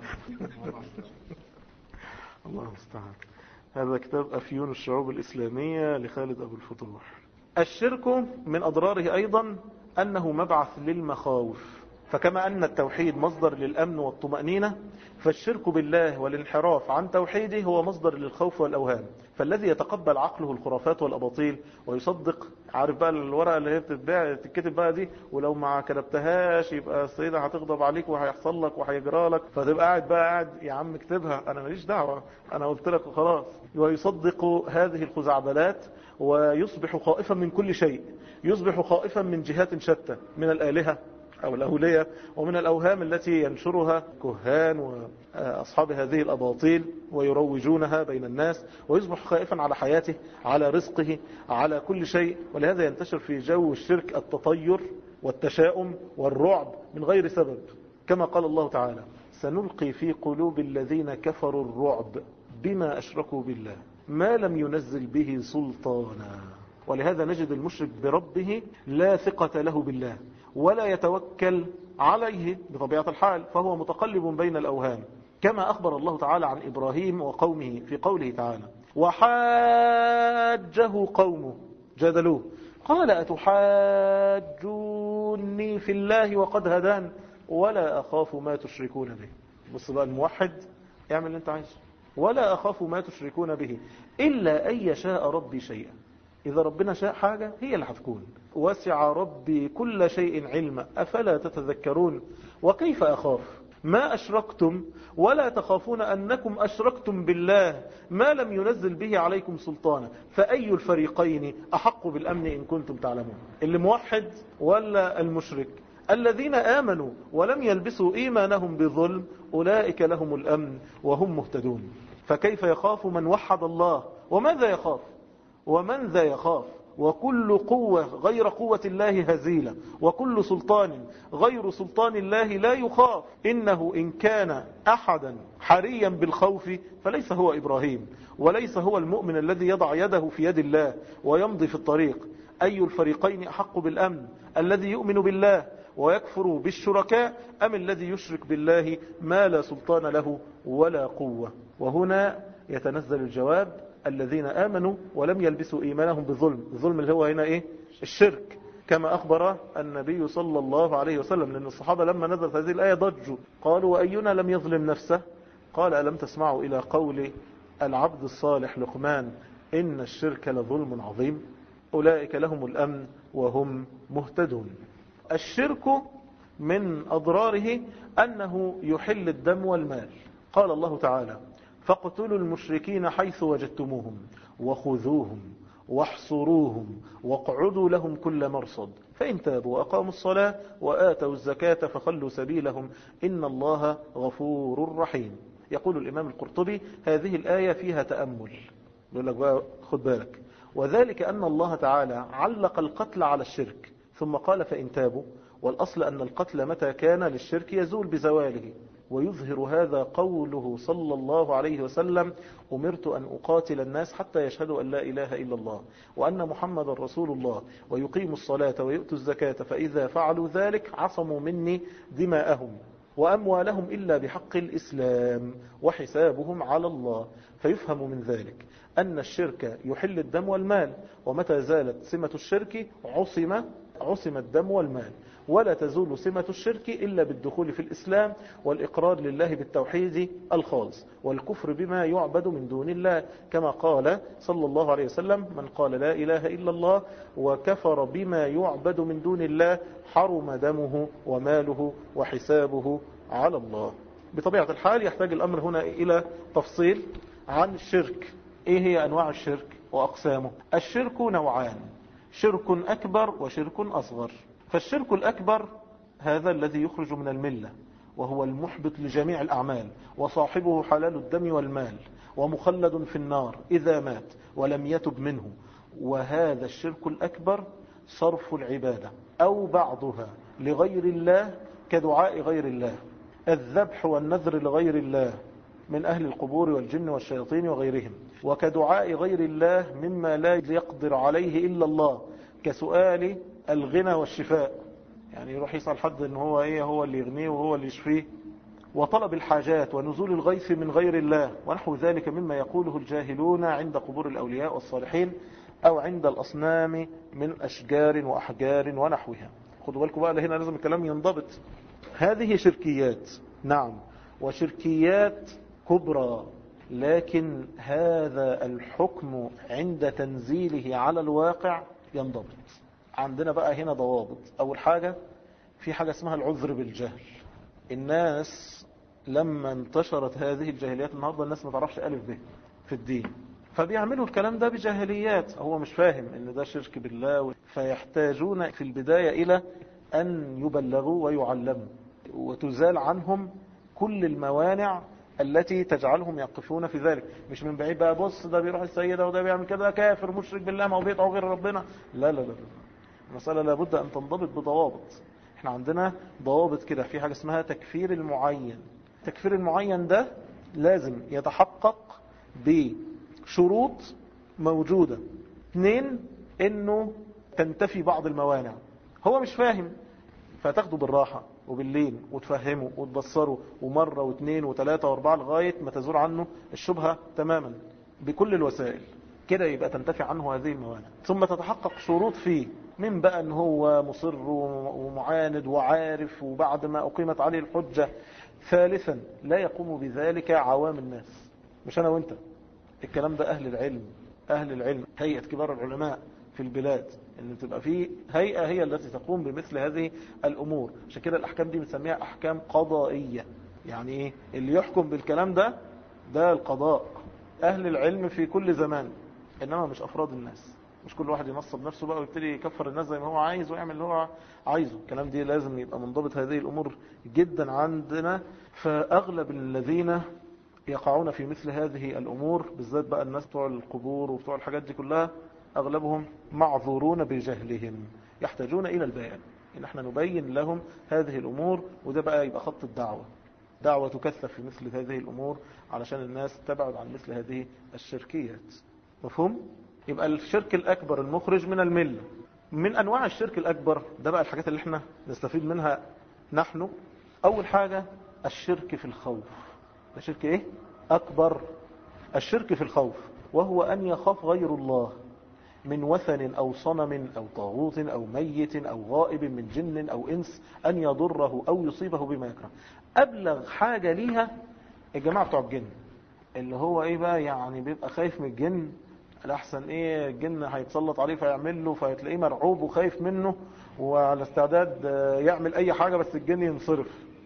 الله المستعان هذا كتاب أفيون الشعوب الإسلامية لخالد أبو الفتوح الشرك من أضراره أيضا أنه مبعث للمخاوف فكما أن التوحيد مصدر للأمن والطمأنينة فالشرك بالله والانحراف عن توحيده هو مصدر للخوف والأوهام فالذي يتقبل عقله الخرافات والأباطيل ويصدق عارف بقى الورقة اللي هي بتتباع تتكتب بقى دي ولو ما كتبتهاش يبقى السيدة هتغضب عليك وهيحصل لك وهيجرى لك فتبقى قاعد بقى قاعد يا عم اكتبها انا ماليش دعوة انا قلت لك وخلاص ويصدق هذه الخزعبلات ويصبح خائفا من كل شيء يصبح خائفا من جهات شتى من الآلهة أو الأولية ومن الأوهام التي ينشرها كهان وأصحاب هذه الأباطيل ويروجونها بين الناس ويصبح خائفا على حياته على رزقه على كل شيء ولهذا ينتشر في جو الشرك التطير والتشاؤم والرعب من غير سبب كما قال الله تعالى سنلقي في قلوب الذين كفروا الرعب بما أشركوا بالله ما لم ينزل به سلطانا ولهذا نجد المشرك بربه لا ثقة له بالله ولا يتوكل عليه بطبيعة الحال فهو متقلب بين الأوهام كما أخبر الله تعالى عن إبراهيم وقومه في قوله تعالى وحاجه قومه جادلوه قال أتحاجوني في الله وقد هدان ولا أخاف ما تشركون به بص بقى الموحد اعمل اللي انت عايزه ولا أخاف ما تشركون به إلا أن يشاء ربي شيئا إذا ربنا شاء حاجة هي اللي هتكون وسع ربي كل شيء علما أفلا تتذكرون وكيف أخاف ما أشركتم ولا تخافون أنكم أشركتم بالله ما لم ينزل به عليكم سلطانا فأي الفريقين أحق بالأمن إن كنتم تعلمون اللي موحد ولا المشرك الذين آمنوا ولم يلبسوا إيمانهم بظلم أولئك لهم الأمن وهم مهتدون فكيف يخاف من وحد الله وماذا يخاف ومن ذا يخاف وكل قوة غير قوة الله هزيلة وكل سلطان غير سلطان الله لا يخاف إنه إن كان أحدا حريا بالخوف فليس هو إبراهيم وليس هو المؤمن الذي يضع يده في يد الله ويمضي في الطريق أي الفريقين أحق بالأمن الذي يؤمن بالله ويكفر بالشركاء أم الذي يشرك بالله ما لا سلطان له ولا قوة وهنا يتنزل الجواب الذين آمنوا ولم يلبسوا إيمانهم بظلم الظلم اللي هو هنا إيه الشرك كما أخبر النبي صلى الله عليه وسلم لأن الصحابة لما نزلت هذه الآية ضجوا قالوا وأينا لم يظلم نفسه قال ألم تسمعوا إلى قول العبد الصالح لقمان إن الشرك لظلم عظيم أولئك لهم الأمن وهم مهتدون الشرك من أضراره أنه يحل الدم والمال قال الله تعالى فاقتلوا المشركين حيث وجدتموهم وخذوهم واحصروهم واقعدوا لهم كل مرصد فإن تابوا وأقاموا الصلاة وآتوا الزكاة فخلوا سبيلهم إن الله غفور رحيم يقول الإمام القرطبي هذه الآية فيها تأمل يقول لك بقى خد بالك وذلك أن الله تعالى علق القتل على الشرك ثم قال فإن تابوا والأصل أن القتل متى كان للشرك يزول بزواله ويظهر هذا قوله صلى الله عليه وسلم أمرت أن أقاتل الناس حتى يشهدوا أن لا إله إلا الله وأن محمد رسول الله ويقيموا الصلاة ويؤتوا الزكاة فإذا فعلوا ذلك عصموا مني دماءهم وأموالهم إلا بحق الإسلام وحسابهم على الله فيفهم من ذلك أن الشرك يحل الدم والمال ومتى زالت سمة الشرك عصم عصم الدم والمال ولا تزول سمة الشرك إلا بالدخول في الإسلام والإقرار لله بالتوحيد الخالص والكفر بما يعبد من دون الله كما قال صلى الله عليه وسلم من قال لا إله إلا الله وكفر بما يعبد من دون الله حرم دمه وماله وحسابه على الله بطبيعة الحال يحتاج الأمر هنا إلى تفصيل عن الشرك إيه هي أنواع الشرك وأقسامه الشرك نوعان شرك أكبر وشرك أصغر فالشرك الأكبر هذا الذي يخرج من الملة وهو المحبط لجميع الأعمال وصاحبه حلال الدم والمال ومخلد في النار إذا مات ولم يتب منه وهذا الشرك الأكبر صرف العبادة أو بعضها لغير الله كدعاء غير الله الذبح والنذر لغير الله من أهل القبور والجن والشياطين وغيرهم وكدعاء غير الله مما لا يقدر عليه إلا الله كسؤال الغنى والشفاء يعني يروح يسأل حد ان هو ايه هو اللي يغنيه وهو اللي يشفيه وطلب الحاجات ونزول الغيث من غير الله ونحو ذلك مما يقوله الجاهلون عند قبور الأولياء والصالحين أو عند الأصنام من أشجار وأحجار ونحوها خدوا بالكم بقى هنا لازم الكلام ينضبط هذه شركيات نعم وشركيات كبرى لكن هذا الحكم عند تنزيله على الواقع ينضبط عندنا بقى هنا ضوابط أول حاجة في حاجة اسمها العذر بالجهل الناس لما انتشرت هذه الجاهليات النهاردة الناس ما تعرفش ألف به في الدين فبيعملوا الكلام ده بجاهليات هو مش فاهم ان ده شرك بالله فيحتاجون في البداية الى ان يبلغوا ويعلموا وتزال عنهم كل الموانع التي تجعلهم يقفون في ذلك مش من بعيد بقى بص ده بيروح السيدة وده بيعمل كده كافر مشرك بالله ما هو بيطعوا غير ربنا لا لا لا, لا. المسألة لابد أن تنضبط بضوابط احنا عندنا ضوابط كده في حاجة اسمها تكفير المعين تكفير المعين ده لازم يتحقق بشروط موجودة اثنين انه تنتفي بعض الموانع هو مش فاهم فتاخده بالراحة وبالليل وتفهمه وتبصره ومرة واثنين وثلاثة واربعة لغاية ما تزور عنه الشبهة تماما بكل الوسائل كده يبقى تنتفي عنه هذه الموانع ثم تتحقق شروط فيه من بقى ان هو مصر ومعاند وعارف وبعد ما اقيمت عليه الحجة ثالثا لا يقوم بذلك عوام الناس مش انا وانت الكلام ده اهل العلم اهل العلم هيئة كبار العلماء في البلاد ان تبقى في هيئة هي التي تقوم بمثل هذه الامور عشان كده الاحكام دي بنسميها احكام قضائية يعني ايه اللي يحكم بالكلام ده ده القضاء اهل العلم في كل زمان انما مش افراد الناس مش كل واحد ينصب نفسه بقى ويبتدي يكفر الناس زي ما هو عايز ويعمل اللي هو عايزه الكلام دي لازم يبقى منضبط هذه الامور جدا عندنا فاغلب الذين يقعون في مثل هذه الامور بالذات بقى الناس بتوع القبور وبتوع الحاجات دي كلها اغلبهم معذورون بجهلهم يحتاجون الى البيان ان احنا نبين لهم هذه الامور وده بقى يبقى خط الدعوة دعوة تكثف في مثل هذه الامور علشان الناس تبعد عن مثل هذه الشركيات مفهوم؟ يبقى الشرك الأكبر المخرج من الملة من أنواع الشرك الأكبر ده بقى الحاجات اللي احنا نستفيد منها نحن أول حاجة الشرك في الخوف ده شرك إيه؟ أكبر الشرك في الخوف وهو أن يخاف غير الله من وثن أو صنم أو طاغوت أو ميت أو غائب من جن أو إنس أن يضره أو يصيبه بما يكره أبلغ حاجة ليها الجماعة بتوع الجن اللي هو إيه بقى يعني بيبقى خايف من الجن الأحسن إيه الجن هيتسلط عليه فيعمل له فيتلاقيه مرعوب وخايف منه وعلى استعداد يعمل أي حاجة بس الجن ينصرف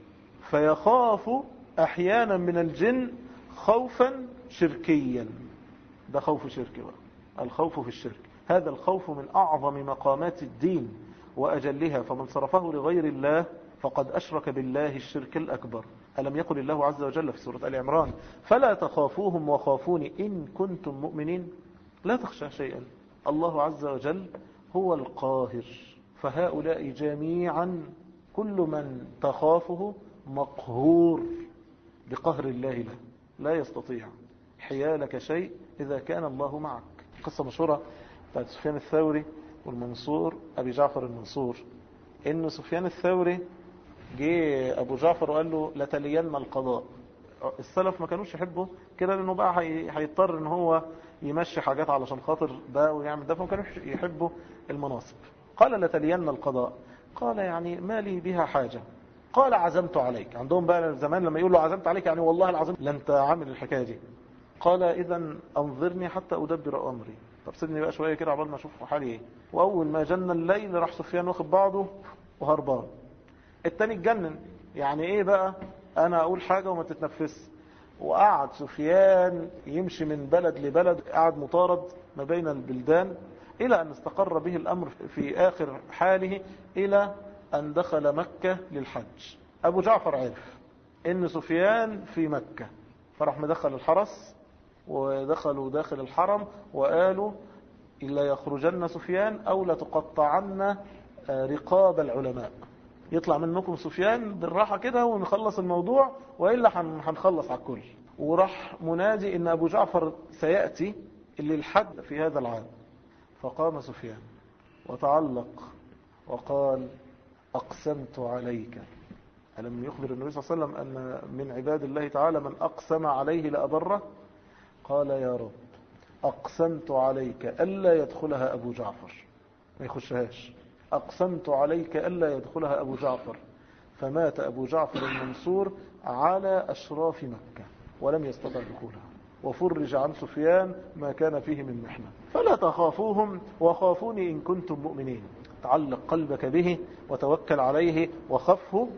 فيخاف أحيانا من الجن خوفا شركيا ده خوف شركي بقى الخوف في الشرك هذا الخوف من أعظم مقامات الدين وأجلها فمن صرفه لغير الله فقد أشرك بالله الشرك الأكبر ألم يقل الله عز وجل في سورة آل عمران فلا تخافوهم وخافوني إن كنتم مؤمنين لا تخشى شيئا الله عز وجل هو القاهر فهؤلاء جميعا كل من تخافه مقهور بقهر الله له لا يستطيع حيالك شيء إذا كان الله معك قصة مشهورة بتاعت سفيان الثوري والمنصور أبي جعفر المنصور إن سفيان الثوري جه ابو جعفر وقال له لتلين القضاء السلف ما كانوش يحبوا كده لانه بقى هيضطر ان هو يمشي حاجات علشان خاطر ده ويعمل ده فما كانوش يحبوا المناصب قال لتلين القضاء قال يعني ما لي بها حاجة قال عزمت عليك عندهم بقى زمان لما يقول له عزمت عليك يعني والله العظيم لن تعمل الحكاية دي قال اذا انظرني حتى ادبر امري طب سيبني بقى شوية كده عبال ما اشوف حالي ايه واول ما جن الليل راح سفيان واخد بعضه وهربان التاني اتجنن يعني ايه بقى انا اقول حاجة وما تتنفس وقعد سفيان يمشي من بلد لبلد قعد مطارد ما بين البلدان الى ان استقر به الامر في اخر حاله الى ان دخل مكة للحج ابو جعفر عرف ان سفيان في مكة فراح مدخل الحرس ودخلوا داخل الحرم وقالوا إلا يخرجن سفيان أو لتقطعن رقاب العلماء يطلع منكم سفيان بالراحة كده ونخلص الموضوع وإلا هنخلص على الكل وراح منادي إن أبو جعفر سيأتي للحد في هذا العام فقام سفيان وتعلق وقال أقسمت عليك ألم يخبر النبي صلى الله عليه وسلم أن من عباد الله تعالى من أقسم عليه لأبره قال يا رب أقسمت عليك ألا يدخلها أبو جعفر ما يخشهاش أقسمت عليك ألا يدخلها أبو جعفر فمات أبو جعفر المنصور على أشراف مكة ولم يستطع دخولها وفرج عن سفيان ما كان فيه من محنة فلا تخافوهم وخافوني إن كنتم مؤمنين تعلق قلبك به وتوكل عليه وخفه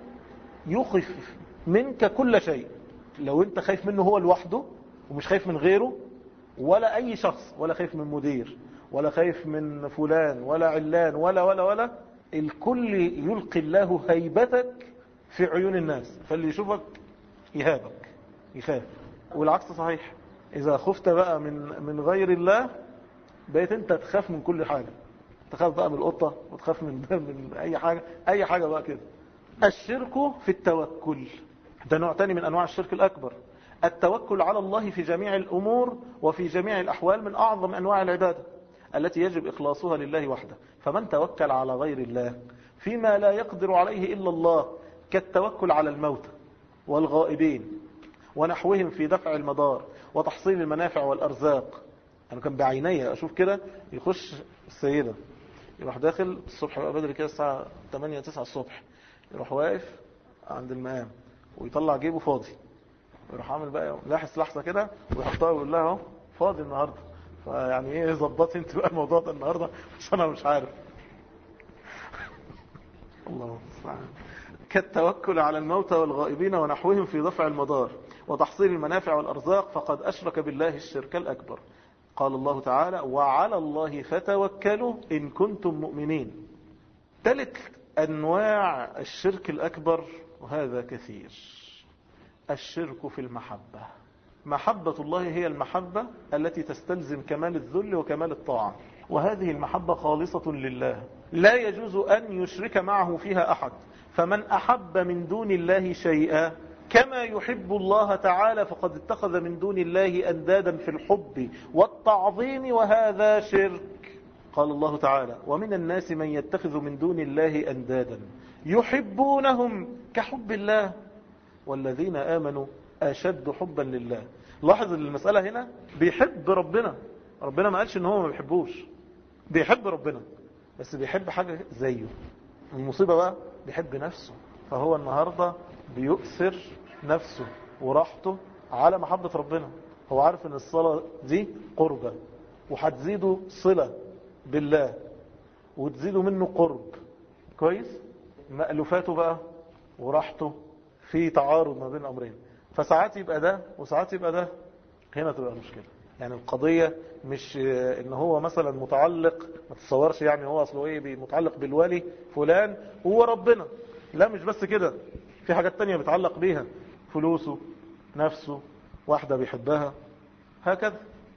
يخف منك كل شيء لو انت خايف منه هو لوحده ومش خايف من غيره ولا اي شخص ولا خايف من مدير ولا خايف من فلان ولا علان ولا ولا ولا الكل يلقي الله هيبتك في عيون الناس فاللي يشوفك يهابك يخاف والعكس صحيح اذا خفت بقى من من غير الله بقيت انت تخاف من كل حاجة تخاف بقى من القطة وتخاف من من اي حاجة اي حاجة بقى كده الشرك في التوكل ده نوع تاني من انواع الشرك الاكبر التوكل على الله في جميع الأمور وفي جميع الأحوال من أعظم أنواع العبادة التي يجب إخلاصها لله وحده فمن توكل على غير الله فيما لا يقدر عليه إلا الله كالتوكل على الموت والغائبين ونحوهم في دفع المدار وتحصيل المنافع والأرزاق أنا كان بعيني أشوف كده يخش السيدة يروح داخل الصبح بقى بدري كده الساعة 8 9 الصبح يروح واقف عند المقام ويطلع جيبه فاضي يروح عامل بقى لاحس لحظة كده ويحطها ويقول لها اهو فاضي النهاردة فيعني ايه ظبطي انت بقى الموضوع ده النهاردة عشان انا مش عارف الله المستعان كالتوكل على الموتى والغائبين ونحوهم في دفع المدار وتحصيل المنافع والأرزاق فقد أشرك بالله الشرك الأكبر قال الله تعالى وعلى الله فتوكلوا إن كنتم مؤمنين ثالث أنواع الشرك الأكبر وهذا كثير الشرك في المحبة محبة الله هي المحبة التي تستلزم كمال الذل وكمال الطاعة وهذه المحبة خالصة لله لا يجوز أن يشرك معه فيها أحد فمن أحب من دون الله شيئا كما يحب الله تعالى فقد اتخذ من دون الله أندادا في الحب والتعظيم وهذا شرك قال الله تعالى ومن الناس من يتخذ من دون الله أندادا يحبونهم كحب الله والذين آمنوا أشد حبا لله لاحظ المسألة هنا بيحب ربنا ربنا ما قالش ان هو ما بيحبوش بيحب ربنا بس بيحب حاجة زيه المصيبة بقى بيحب نفسه فهو النهاردة بيؤثر نفسه وراحته على محبة ربنا هو عارف ان الصلاة دي قربة وهتزيده صلة بالله وتزيده منه قرب كويس مألوفاته بقى وراحته في تعارض ما بين امرين فساعات يبقى ده وساعات يبقى ده هنا تبقى مشكلة يعني القضية مش ان هو مثلا متعلق ما تتصورش يعني هو اصله ايه متعلق بالولي فلان هو ربنا لا مش بس كده في حاجات تانية بيتعلق بيها فلوسه نفسه واحدة بيحبها هكذا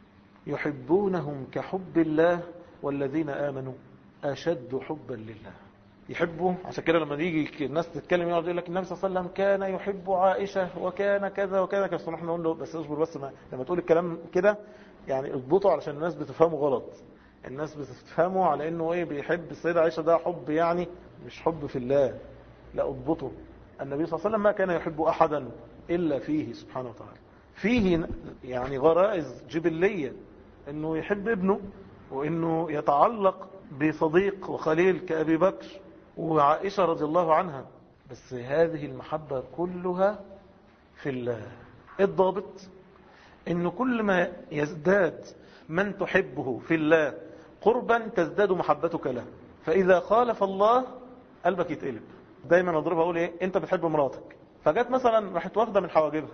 يحبونهم كحب الله والذين آمنوا أشد حبا لله يحبوا عشان كده لما يجي الناس تتكلم يقعد يقول لك النبي صلى الله عليه وسلم كان يحب عائشة وكان كذا وكذا كذا احنا نقول له بس اصبر بس ما لما تقول الكلام كده يعني اضبطه علشان الناس بتفهمه غلط الناس بتفهمه على انه ايه بيحب السيدة عائشة ده حب يعني مش حب في الله لا اضبطه النبي صلى الله عليه وسلم ما كان يحب أحدا إلا فيه سبحانه وتعالى فيه يعني غرائز جبلية أنه يحب ابنه وأنه يتعلق بصديق وخليل كأبي بكر وعائشة رضي الله عنها بس هذه المحبة كلها في الله الضابط أنه كل ما يزداد من تحبه في الله قربا تزداد محبتك له فإذا خالف الله قلبك يتقلب دايما اضربها اقول ايه انت بتحب مراتك فجت مثلا راحت واخده من حواجبها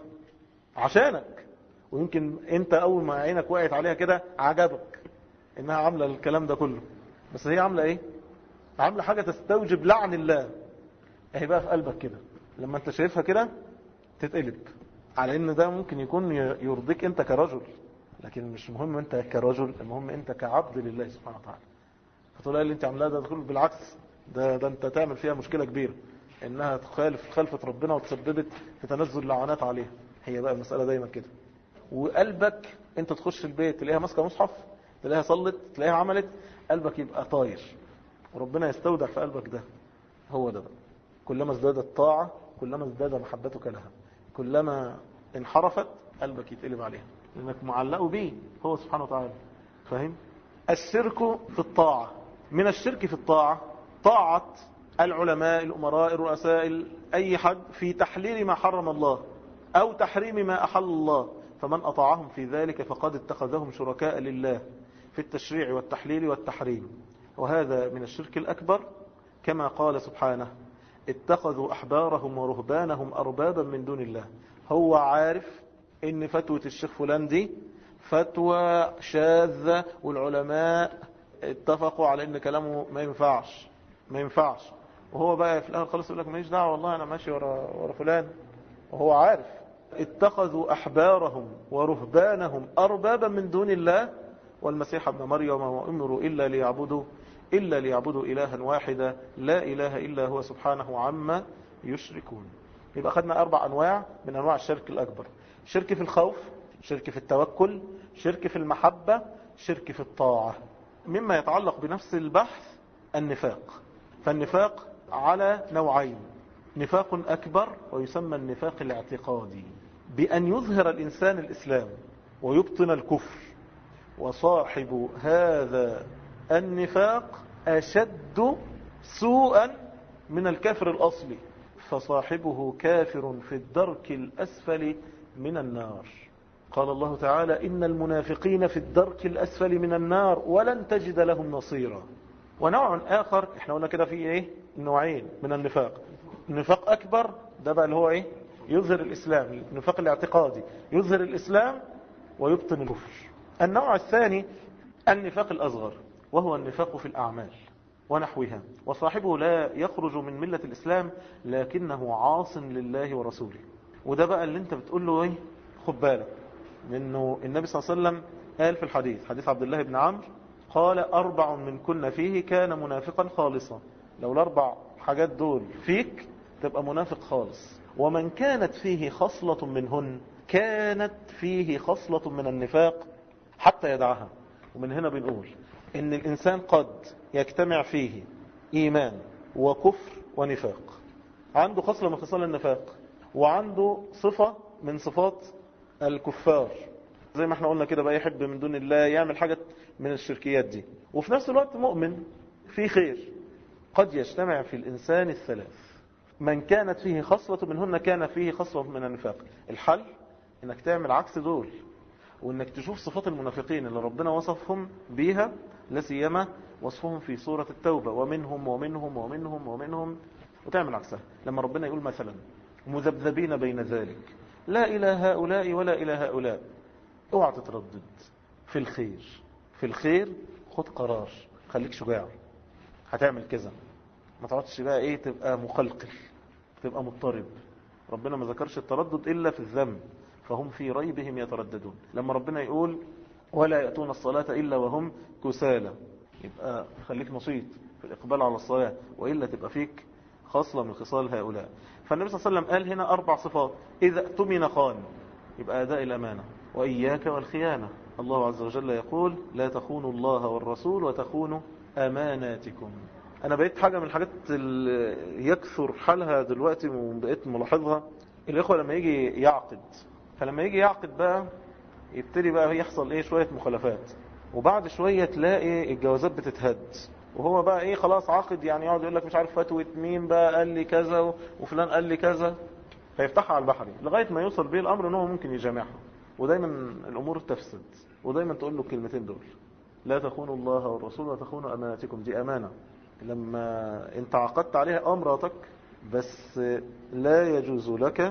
عشانك ويمكن انت اول ما عينك وقعت عليها كده عجبك انها عامله الكلام ده كله بس هي عامله ايه عامله حاجه تستوجب لعن الله اهي بقى في قلبك كده لما انت شايفها كده تتقلب على ان ده ممكن يكون يرضيك انت كرجل لكن مش مهم انت كرجل المهم انت كعبد لله سبحانه وتعالى فتقول اللي انت عاملاه ده كله بالعكس ده, ده انت تعمل فيها مشكلة كبيرة انها تخالف خلفة ربنا وتسببت في تنزل لعنات عليها هي بقى المسألة دايما كده وقلبك انت تخش البيت تلاقيها ماسكه مصحف تلاقيها صلت تلاقيها عملت قلبك يبقى طاير وربنا يستودع في قلبك ده هو ده بقى كلما ازدادت طاعة كلما ازداد محبتك لها كلما انحرفت قلبك يتقلب عليها لانك معلق به هو سبحانه وتعالى فاهم الشرك في الطاعة من الشرك في الطاعة طاعة العلماء الأمراء الرؤساء أي حد في تحليل ما حرم الله أو تحريم ما أحل الله فمن أطاعهم في ذلك فقد اتخذهم شركاء لله في التشريع والتحليل والتحريم وهذا من الشرك الأكبر كما قال سبحانه اتخذوا أحبارهم ورهبانهم أربابا من دون الله هو عارف ان فتوى الشيخ فلان دي فتوى شاذة والعلماء اتفقوا على ان كلامه ما ينفعش ما ينفعش وهو بقى في الاخر خالص يقول لك ماليش دعوه والله انا ماشي ورا ورا فلان وهو عارف اتخذوا احبارهم ورهبانهم اربابا من دون الله والمسيح ابن مريم وامروا الا ليعبدوا الا ليعبدوا الها واحدا لا اله الا هو سبحانه عما يشركون يبقى خدنا اربع انواع من انواع الشرك الاكبر شرك في الخوف شرك في التوكل شرك في المحبة شرك في الطاعة مما يتعلق بنفس البحث النفاق فالنفاق على نوعين نفاق أكبر ويسمى النفاق الاعتقادي بأن يظهر الإنسان الإسلام ويبطن الكفر وصاحب هذا النفاق أشد سوءا من الكافر الأصلي فصاحبه كافر في الدرك الأسفل من النار قال الله تعالى إن المنافقين في الدرك الأسفل من النار ولن تجد لهم نصيرا ونوع آخر احنا قلنا كده في ايه نوعين من النفاق النفاق أكبر ده بقى اللي هو ايه يظهر الإسلام النفاق الاعتقادي يظهر الإسلام ويبطن الكفر النوع الثاني النفاق الأصغر وهو النفاق في الأعمال ونحوها وصاحبه لا يخرج من ملة الإسلام لكنه عاص لله ورسوله وده بقى اللي انت بتقول له ايه خد بالك انه النبي صلى الله عليه وسلم قال في الحديث حديث عبد الله بن عمرو قال أربع من كنا فيه كان منافقا خالصا لو الأربع حاجات دول فيك تبقى منافق خالص ومن كانت فيه خصلة منهن كانت فيه خصلة من النفاق حتى يدعها ومن هنا بنقول ان الإنسان قد يجتمع فيه إيمان وكفر ونفاق عنده خصلة من خصال النفاق وعنده صفة من صفات الكفار زي ما احنا قلنا كده بقى يحب من دون الله يعمل حاجة من الشركيات دي وفي نفس الوقت مؤمن في خير قد يجتمع في الإنسان الثلاث من كانت فيه خصلة منهن كان فيه خصلة من النفاق الحل انك تعمل عكس دول وانك تشوف صفات المنافقين اللي ربنا وصفهم بيها لسيما وصفهم في سورة التوبة ومنهم ومنهم ومنهم ومنهم وتعمل عكسها لما ربنا يقول مثلا مذبذبين بين ذلك لا إلى هؤلاء ولا إلى هؤلاء اوعى تتردد في الخير في الخير خد قرار خليك شجاع هتعمل كذا ما تقعدش بقى ايه تبقى مقلقل تبقى مضطرب ربنا ما ذكرش التردد إلا في الذنب فهم في ريبهم يترددون لما ربنا يقول ولا يأتون الصلاة إلا وهم كسالى يبقى خليك نشيط في الإقبال على الصلاة وإلا تبقى فيك خاصلة من خصال هؤلاء فالنبي صلى الله عليه وسلم قال هنا أربع صفات إذا اؤتمن خان يبقى أداء الأمانة وإياك والخيانة الله عز وجل يقول لا تخونوا الله والرسول وتخونوا أماناتكم انا بقيت حاجة من الحاجات اللي يكثر حالها دلوقتي وبقيت ملاحظها الاخوة لما يجي يعقد فلما يجي يعقد بقى يبتدي بقى يحصل ايه شوية مخالفات وبعد شوية تلاقي الجوازات بتتهد وهو بقى ايه خلاص عاقد يعني يقعد يقول لك مش عارف فتوى مين بقى قال لي كذا وفلان قال لي كذا فيفتحها على البحري لغاية ما يوصل بيه الامر ان هو ممكن يجامعها ودايما الامور تفسد ودايما تقول له الكلمتين دول لا تخونوا الله والرسول وتخونوا اماناتكم دي امانة لما انت عقدت عليها امراتك بس لا يجوز لك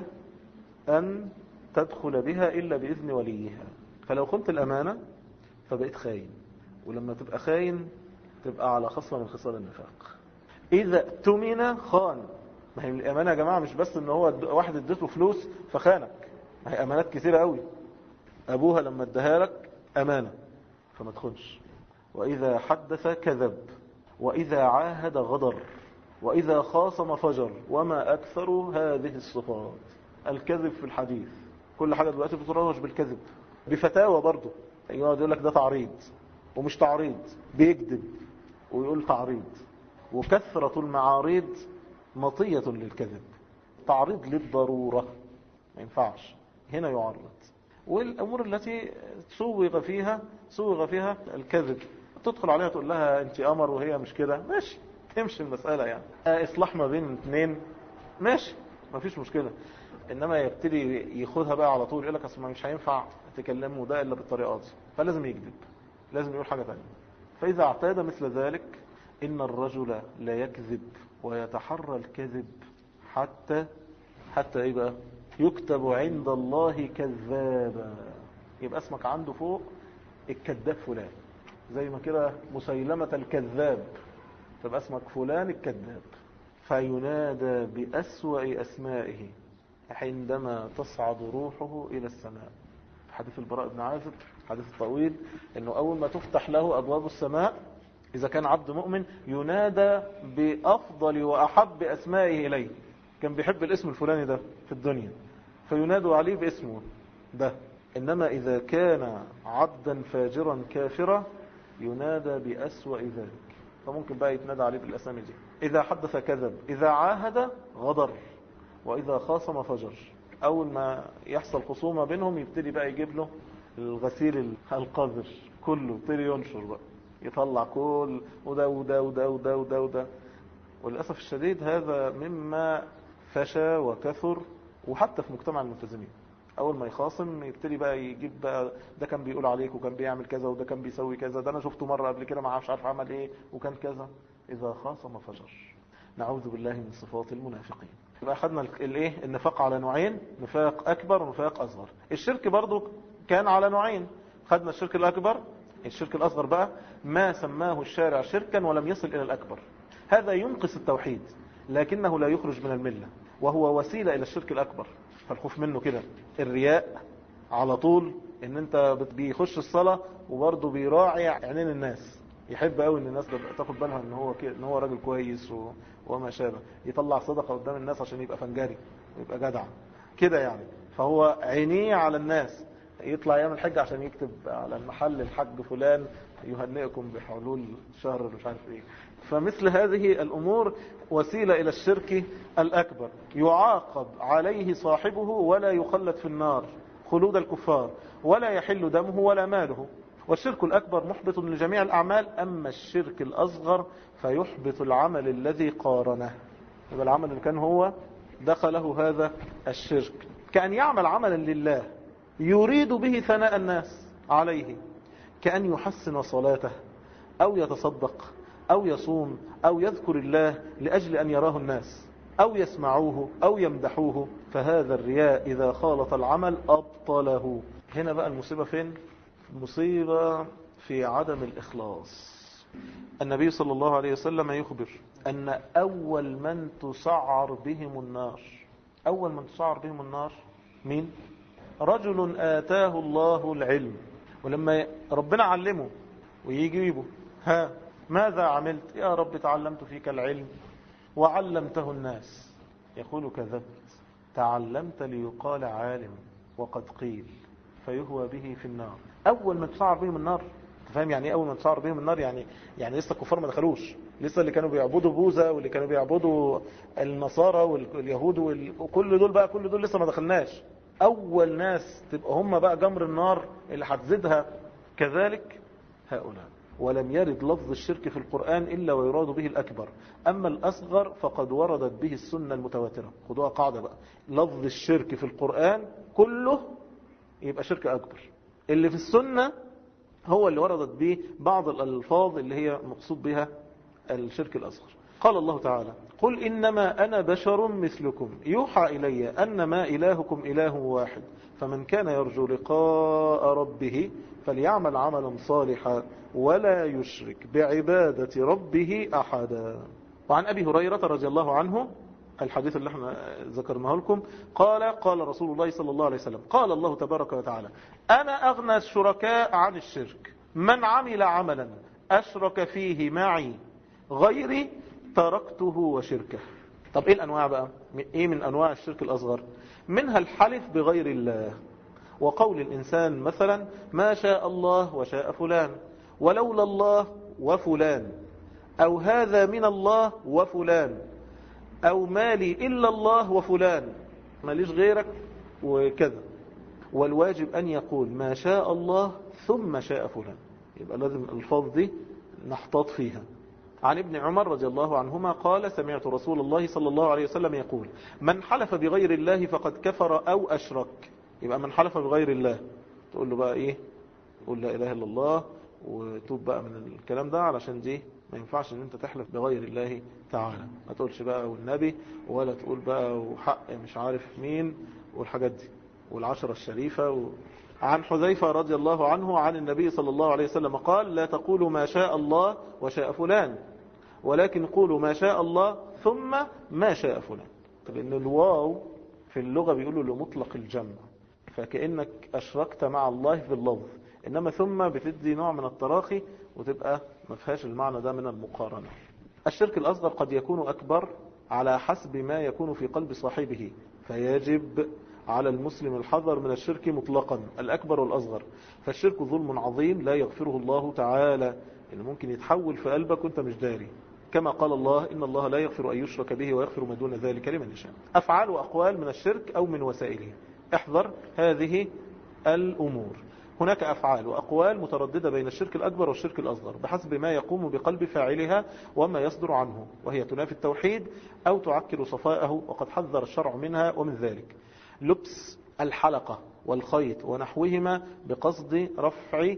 ان تدخل بها الا باذن وليها فلو خنت الامانة فبقيت خاين ولما تبقى خاين تبقى على خصلة من خصال النفاق إذا اؤتمن خان ما هي الأمانة يا جماعة مش بس ان هو واحد اديته فلوس فخانك ما هي أمانات كثيرة قوي أبوها لما اداها لك أمانة فما تخنش وإذا حدث كذب وإذا عاهد غدر وإذا خاصم فجر وما أكثر هذه الصفات الكذب في الحديث كل حاجة دلوقتي بتروج بالكذب بفتاوى برضه يقعد يقول لك ده تعريض ومش تعريض بيكذب ويقول تعريض وكثرة المعارض مطية للكذب تعريض للضرورة ما ينفعش هنا يعرض والأمور التي سوغ فيها سوغ فيها الكذب تدخل عليها تقول لها انت قمر وهي مش كده ماشي تمشي المسألة يعني اصلاح ما بين اثنين ماشي ما فيش مشكلة انما يبتدي ياخدها بقى على طول يقول لك اصل مش هينفع تكلمه ده الا بالطريقه دي فلازم يكذب لازم يقول حاجة ثانيه فاذا اعتاد مثل ذلك ان الرجل لا يكذب ويتحرى الكذب حتى حتى ايه بقى يكتب عند الله كذابا يبقى اسمك عنده فوق الكذاب فلان زي ما كده مسيلمة الكذاب تبقى اسمك فلان الكذاب فينادى بأسوأ أسمائه عندما تصعد روحه إلى السماء في حديث البراء بن عازب حديث الطويل أنه أول ما تفتح له أبواب السماء إذا كان عبد مؤمن ينادى بأفضل وأحب أسمائه إليه كان بيحب الاسم الفلاني ده في الدنيا فينادوا عليه باسمه ده إنما إذا كان عبدا فاجرا كافرا ينادى بأسوأ ذلك فممكن بقى يتنادى عليه بالأسامي دي إذا حدث كذب إذا عاهد غدر وإذا خاصم فجر أول ما يحصل خصومة بينهم يبتدي بقى يجيب له الغسيل القذر كله يبتدي ينشر بقى يطلع كل وده وده وده وده وده وده وللأسف الشديد هذا مما فشى وكثر وحتى في مجتمع الملتزمين اول ما يخاصم يبتدي بقى يجيب بقى ده كان بيقول عليك وكان بيعمل كذا وده كان بيسوي كذا ده انا شفته مرة قبل كده ما عارف عارف عمل ايه وكان كذا اذا خاصم فجر نعوذ بالله من صفات المنافقين يبقى اخذنا الايه النفاق على نوعين نفاق اكبر ونفاق اصغر الشرك برضو كان على نوعين خدنا الشرك الاكبر الشرك الاصغر بقى ما سماه الشارع شركا ولم يصل الى الاكبر هذا ينقص التوحيد لكنه لا يخرج من الملة وهو وسيلة الى الشرك الاكبر فالخوف منه كده الرياء على طول ان انت بيخش الصلاة وبرضه بيراعي عينين الناس يحب قوي ان الناس تاخد بالها ان هو كده ان هو راجل كويس و... وما شابه يطلع صدقة قدام الناس عشان يبقى فنجاري ويبقى جدع كده يعني فهو عينيه على الناس يطلع يعمل حج عشان يكتب على المحل الحج فلان يهنئكم بحلول شهر مش عارف ايه فمثل هذه الأمور وسيلة إلى الشرك الأكبر يعاقب عليه صاحبه ولا يخلد في النار خلود الكفار ولا يحل دمه ولا ماله والشرك الأكبر محبط لجميع الأعمال أما الشرك الأصغر فيحبط العمل الذي قارنه يبقى العمل اللي كان هو دخله هذا الشرك كأن يعمل عملا لله يريد به ثناء الناس عليه كأن يحسن صلاته أو يتصدق أو يصوم أو يذكر الله لأجل أن يراه الناس أو يسمعوه أو يمدحوه فهذا الرياء إذا خالط العمل أبطله هنا بقى المصيبة فين؟ مصيبة في عدم الإخلاص النبي صلى الله عليه وسلم يخبر أن أول من تسعر بهم النار أول من تسعر بهم النار مين؟ رجل آتاه الله العلم ولما ربنا علمه ويجيبه ها ماذا عملت يا رب تعلمت فيك العلم وعلمته الناس يقول كذبت تعلمت ليقال عالم وقد قيل فيهوى به في النار أول ما تسعر بهم النار فاهم يعني ايه اول ما تشعر بهم النار يعني يعني لسه الكفار ما دخلوش لسه اللي كانوا بيعبدوا بوذا واللي كانوا بيعبدوا النصارى واليهود وكل دول بقى كل دول لسه ما دخلناش اول ناس تبقى هم بقى جمر النار اللي هتزيدها كذلك هؤلاء ولم يرد لفظ الشرك في القرآن إلا ويراد به الأكبر أما الأصغر فقد وردت به السنة المتواترة خدوها قاعدة بقى لفظ الشرك في القرآن كله يبقى شرك أكبر اللي في السنة هو اللي وردت به بعض الألفاظ اللي هي مقصود بها الشرك الأصغر قال الله تعالى قل إنما أنا بشر مثلكم يوحى إلي أنما إلهكم إله واحد فمن كان يرجو لقاء ربه فليعمل عملا صالحا ولا يشرك بعبادة ربه أحدا وعن أبي هريرة رضي الله عنه الحديث اللي احنا ذكرناه لكم قال قال رسول الله صلى الله عليه وسلم قال الله تبارك وتعالى أنا أغنى الشركاء عن الشرك من عمل عملا أشرك فيه معي غيري تركته وشركه طب ايه الانواع بقى ايه من انواع الشرك الاصغر منها الحلف بغير الله وقول الانسان مثلا ما شاء الله وشاء فلان ولولا الله وفلان او هذا من الله وفلان او مالي الا الله وفلان ماليش غيرك وكذا والواجب ان يقول ما شاء الله ثم شاء فلان يبقى لازم الفاظ دي نحتاط فيها عن ابن عمر رضي الله عنهما قال سمعت رسول الله صلى الله عليه وسلم يقول من حلف بغير الله فقد كفر أو أشرك يبقى من حلف بغير الله تقول له بقى إيه قول لا إله إلا الله وتوب بقى من الكلام ده علشان دي ما ينفعش ان انت تحلف بغير الله تعالى ما تقولش بقى والنبي ولا تقول بقى وحق مش عارف مين والحاجات دي والعشرة الشريفة و... عن حذيفة رضي الله عنه عن النبي صلى الله عليه وسلم قال لا تقولوا ما شاء الله وشاء فلان ولكن قولوا ما شاء الله ثم ما شاء فلان لأن الواو في اللغة بيقولوا لمطلق الجمع فكأنك أشركت مع الله في اللفظ إنما ثم بتدي نوع من التراخي وتبقى ما فيهاش المعنى ده من المقارنة الشرك الأصغر قد يكون أكبر على حسب ما يكون في قلب صاحبه فيجب على المسلم الحذر من الشرك مطلقا الأكبر والأصغر فالشرك ظلم عظيم لا يغفره الله تعالى إنه ممكن يتحول في قلبك وانت مش داري كما قال الله إن الله لا يغفر أن يشرك به ويغفر ما دون ذلك لمن يشاء أفعال وأقوال من الشرك أو من وسائله احذر هذه الأمور هناك أفعال وأقوال مترددة بين الشرك الأكبر والشرك الأصغر بحسب ما يقوم بقلب فاعلها وما يصدر عنه وهي تنافي التوحيد أو تعكر صفاءه وقد حذر الشرع منها ومن ذلك لبس الحلقة والخيط ونحوهما بقصد رفع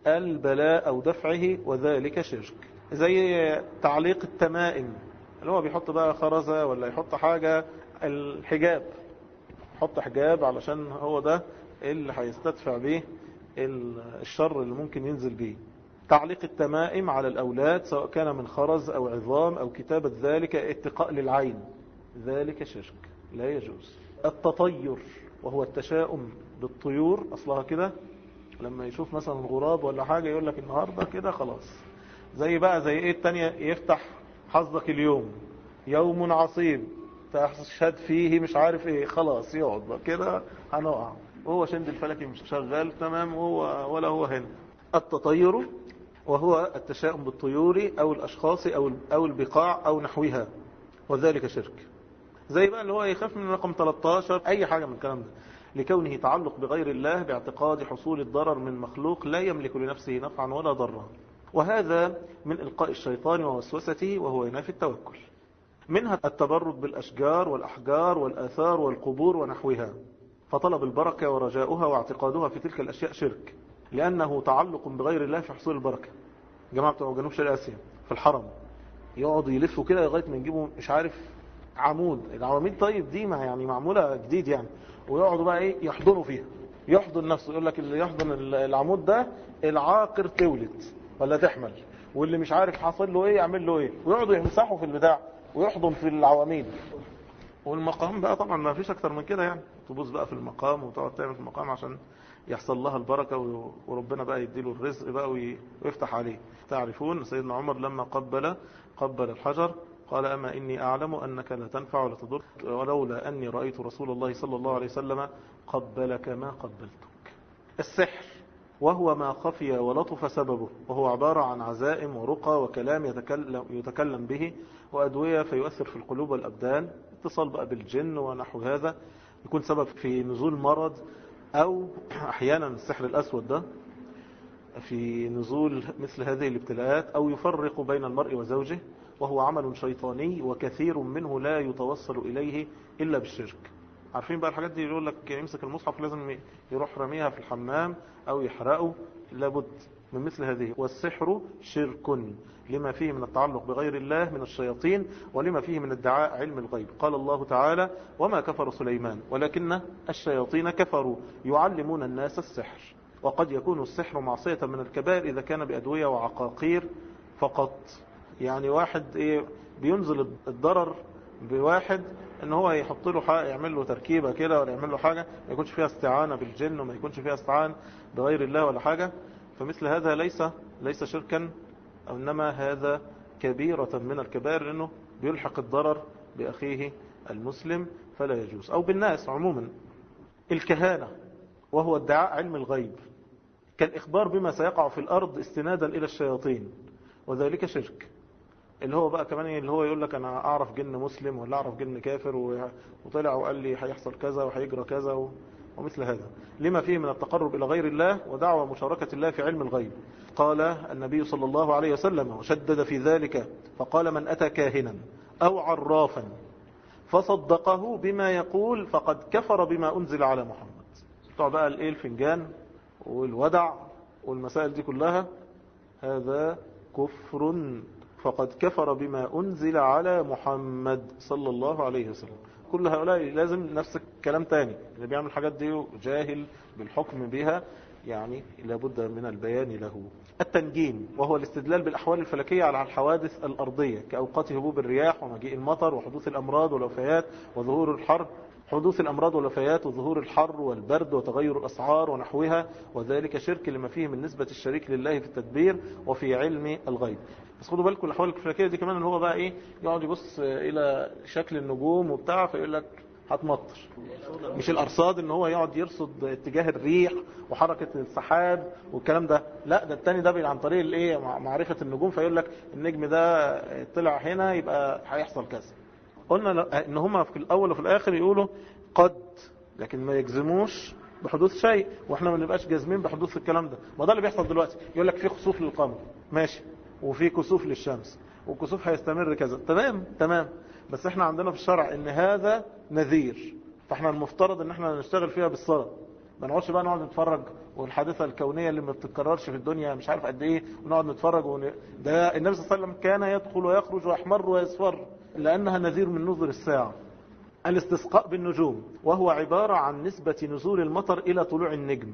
البلاء أو دفعه وذلك شرك زي تعليق التمائم اللي هو بيحط بقى خرزة ولا يحط حاجة الحجاب يحط حجاب علشان هو ده اللي هيستدفع به الشر اللي ممكن ينزل به تعليق التمائم على الأولاد سواء كان من خرز أو عظام أو كتابة ذلك اتقاء للعين ذلك شرك لا يجوز التطير وهو التشاؤم بالطيور أصلها كده لما يشوف مثلا غراب ولا حاجة يقول لك النهاردة كده خلاص زي بقى زي ايه التانية يفتح حظك اليوم يوم عصيب تشهد فيه مش عارف ايه خلاص يقعد بقى كده هنقع وهو شند الفلكي مش شغال تمام وهو ولا هو هنا التطير وهو التشاؤم بالطيور او الاشخاص او او البقاع او نحوها وذلك شرك زي بقى اللي هو يخاف من رقم 13 اي حاجة من الكلام ده لكونه تعلق بغير الله باعتقاد حصول الضرر من مخلوق لا يملك لنفسه نفعا ولا ضرا وهذا من إلقاء الشيطان ووسوسته وهو ينافي التوكل منها التبرد بالأشجار والأحجار والآثار والقبور ونحوها فطلب البركة ورجاؤها واعتقادها في تلك الأشياء شرك لأنه تعلق بغير الله في حصول البركة جماعة بتوع جنوب شرق آسيا في الحرم يقعدوا يلفوا كده لغاية ما يجيبوا مش عارف عمود العواميد طيب دي ما يعني معمولة جديد يعني ويقعدوا بقى ايه يحضنوا فيها يحضن نفسه يقول لك اللي يحضن العمود ده العاقر تولد ولا تحمل واللي مش عارف حاصل له ايه يعمل له ايه ويقعدوا يمسحوا في البتاع ويحضن في العواميد والمقام بقى طبعا ما فيش اكتر من كده يعني تبص بقى في المقام وتقعد تعمل في المقام عشان يحصل لها البركة وربنا بقى يديله الرزق بقى ويفتح عليه تعرفون سيدنا عمر لما قبل قبل الحجر قال أما إني أعلم أنك لا تنفع ولا تضر ولولا أني رأيت رسول الله صلى الله عليه وسلم قبلك ما قبلتك السحر وهو ما خفي ولطف سببه وهو عبارة عن عزائم ورقى وكلام يتكلم, يتكلم به وأدوية فيؤثر في القلوب والأبدان اتصال بقى بالجن ونحو هذا يكون سبب في نزول مرض أو أحيانا السحر الأسود ده في نزول مثل هذه الابتلاءات أو يفرق بين المرء وزوجه وهو عمل شيطاني وكثير منه لا يتوصل إليه إلا بالشرك عارفين بقى الحاجات دي يقول لك يمسك المصحف لازم يروح رميها في الحمام أو يحرقه لابد من مثل هذه والسحر شرك لما فيه من التعلق بغير الله من الشياطين ولما فيه من ادعاء علم الغيب قال الله تعالى وما كفر سليمان ولكن الشياطين كفروا يعلمون الناس السحر وقد يكون السحر معصية من الكبائر إذا كان بأدوية وعقاقير فقط يعني واحد إيه بينزل الضرر بواحد ان هو يحط له حاجة يعمل له تركيبة كده ولا يعمل له حاجة ما يكونش فيها استعانة بالجن وما يكونش فيها استعانة بغير الله ولا حاجة فمثل هذا ليس ليس شركا أو إنما هذا كبيرة من الكبائر لأنه بيلحق الضرر بأخيه المسلم فلا يجوز أو بالناس عموما الكهانة وهو ادعاء علم الغيب كالإخبار بما سيقع في الأرض استنادا إلى الشياطين وذلك شرك اللي هو بقى كمان اللي هو يقول لك أنا أعرف جن مسلم ولا أعرف جن كافر وطلع وقال لي هيحصل كذا وهيجرى كذا ومثل هذا لما فيه من التقرب إلى غير الله ودعوة مشاركة الله في علم الغيب قال النبي صلى الله عليه وسلم وشدد في ذلك فقال من أتى كاهنا أو عرافا فصدقه بما يقول فقد كفر بما أنزل على محمد بتوع بقى الايه الفنجان والودع والمسائل دي كلها هذا كفر فقد كفر بما أنزل على محمد صلى الله عليه وسلم كل هؤلاء لازم نفس الكلام تاني اللي بيعمل الحاجات دي جاهل بالحكم بها يعني لابد من البيان له التنجيم وهو الاستدلال بالأحوال الفلكية على الحوادث الأرضية كأوقات هبوب الرياح ومجيء المطر وحدوث الأمراض والوفيات وظهور الحرب حدوث الأمراض والوفيات وظهور الحر والبرد وتغير الأسعار ونحوها وذلك شرك لما فيه من نسبة الشريك لله في التدبير وفي علم الغيب بس خدوا بالكم الأحوال الفلكية دي كمان اللي هو بقى إيه يقعد يبص إلى شكل النجوم وبتاع فيقول لك هتمطر مش الأرصاد ان هو يقعد يرصد اتجاه الريح وحركة السحاب والكلام ده لا ده التاني ده بيبقى عن طريق الايه معرفة النجوم فيقول لك النجم ده طلع هنا يبقى هيحصل كذا قلنا ان هما في الاول وفي الاخر يقولوا قد لكن ما يجزموش بحدوث شيء واحنا ما نبقاش جازمين بحدوث الكلام ده ما ده اللي بيحصل دلوقتي يقول لك في خسوف للقمر ماشي وفي كسوف للشمس والكسوف هيستمر كذا تمام تمام بس احنا عندنا في الشرع ان هذا نذير فاحنا المفترض ان احنا نشتغل فيها بالصلاة ما نقعدش بقى نقعد نتفرج والحادثة الكونية اللي ما بتتكررش في الدنيا مش عارف قد ايه ونقعد نتفرج ون... ده النبي صلى الله عليه وسلم كان يدخل ويخرج ويحمر ويصفر لأنها نذير من نذر الساعة الاستسقاء بالنجوم وهو عبارة عن نسبة نزول المطر إلى طلوع النجم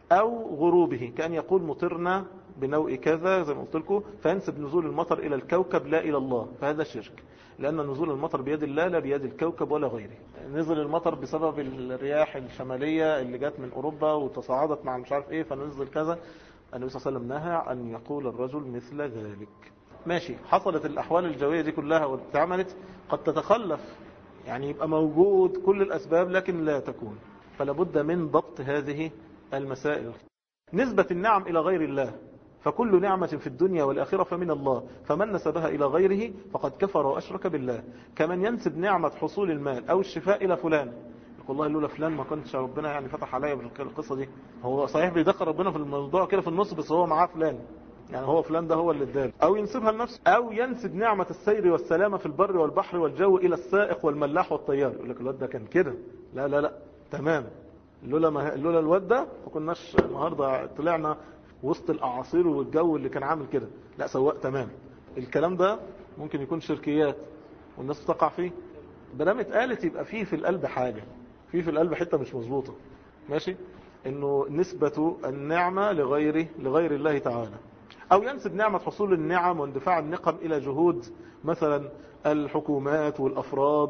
أو غروبه كان يقول مطرنا بنوء كذا زي ما قلت لكم فينسب نزول المطر إلى الكوكب لا إلى الله فهذا شرك لأن نزول المطر بيد الله لا بيد الكوكب ولا غيره نزل المطر بسبب الرياح الشمالية اللي جت من أوروبا وتصاعدت مع مش عارف إيه فنزل كذا النبي صلى الله عليه وسلم نهى أن يقول الرجل مثل ذلك ماشي حصلت الأحوال الجوية دي كلها واتعملت قد تتخلف يعني يبقى موجود كل الأسباب لكن لا تكون فلا بد من ضبط هذه المسائل نسبة النعم إلى غير الله فكل نعمة في الدنيا والآخرة فمن الله فمن نسبها إلى غيره فقد كفر وأشرك بالله كمن ينسب نعمة حصول المال أو الشفاء إلى فلان يقول الله لولا فلان ما كنتش ربنا يعني فتح عليا بالقصة دي هو صحيح بيدخل ربنا في الموضوع كده في النص بس هو معاه فلان يعني هو فلان ده هو اللي اداله او ينسبها لنفسه او ينسب نعمة السير والسلامة في البر والبحر والجو الى السائق والملاح والطيار يقول لك الواد ده كان كده لا لا لا تمام لولا ما لولا الواد ده ما كناش النهارده طلعنا وسط الاعاصير والجو اللي كان عامل كده لا سواق تمام الكلام ده ممكن يكون شركيات والناس بتقع فيه بدام اتقالت يبقى فيه في القلب حاجة فيه في القلب حتة مش مظبوطة ماشي انه نسبة النعمة لغيره لغير الله تعالى او ينسب نعمة حصول النعم واندفاع النقم الى جهود مثلا الحكومات والافراد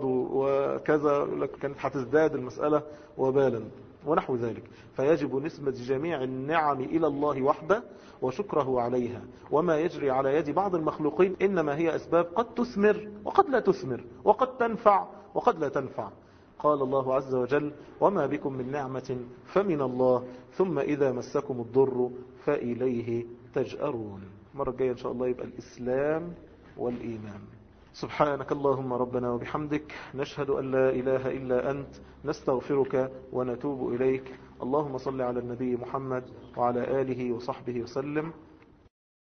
وكذا كانت هتزداد المسألة وبالا ونحو ذلك فيجب نسبة جميع النعم إلى الله وحده وشكره عليها وما يجري على يد بعض المخلوقين إنما هي أسباب قد تثمر وقد لا تثمر وقد تنفع وقد لا تنفع قال الله عز وجل وما بكم من نعمة فمن الله ثم إذا مسكم الضر فإليه تجأرون مرة الجاية إن شاء الله يبقى الإسلام والإيمان سبحانك اللهم ربنا وبحمدك نشهد أن لا إله إلا أنت نستغفرك ونتوب إليك اللهم صل على النبي محمد وعلى آله وصحبه وسلم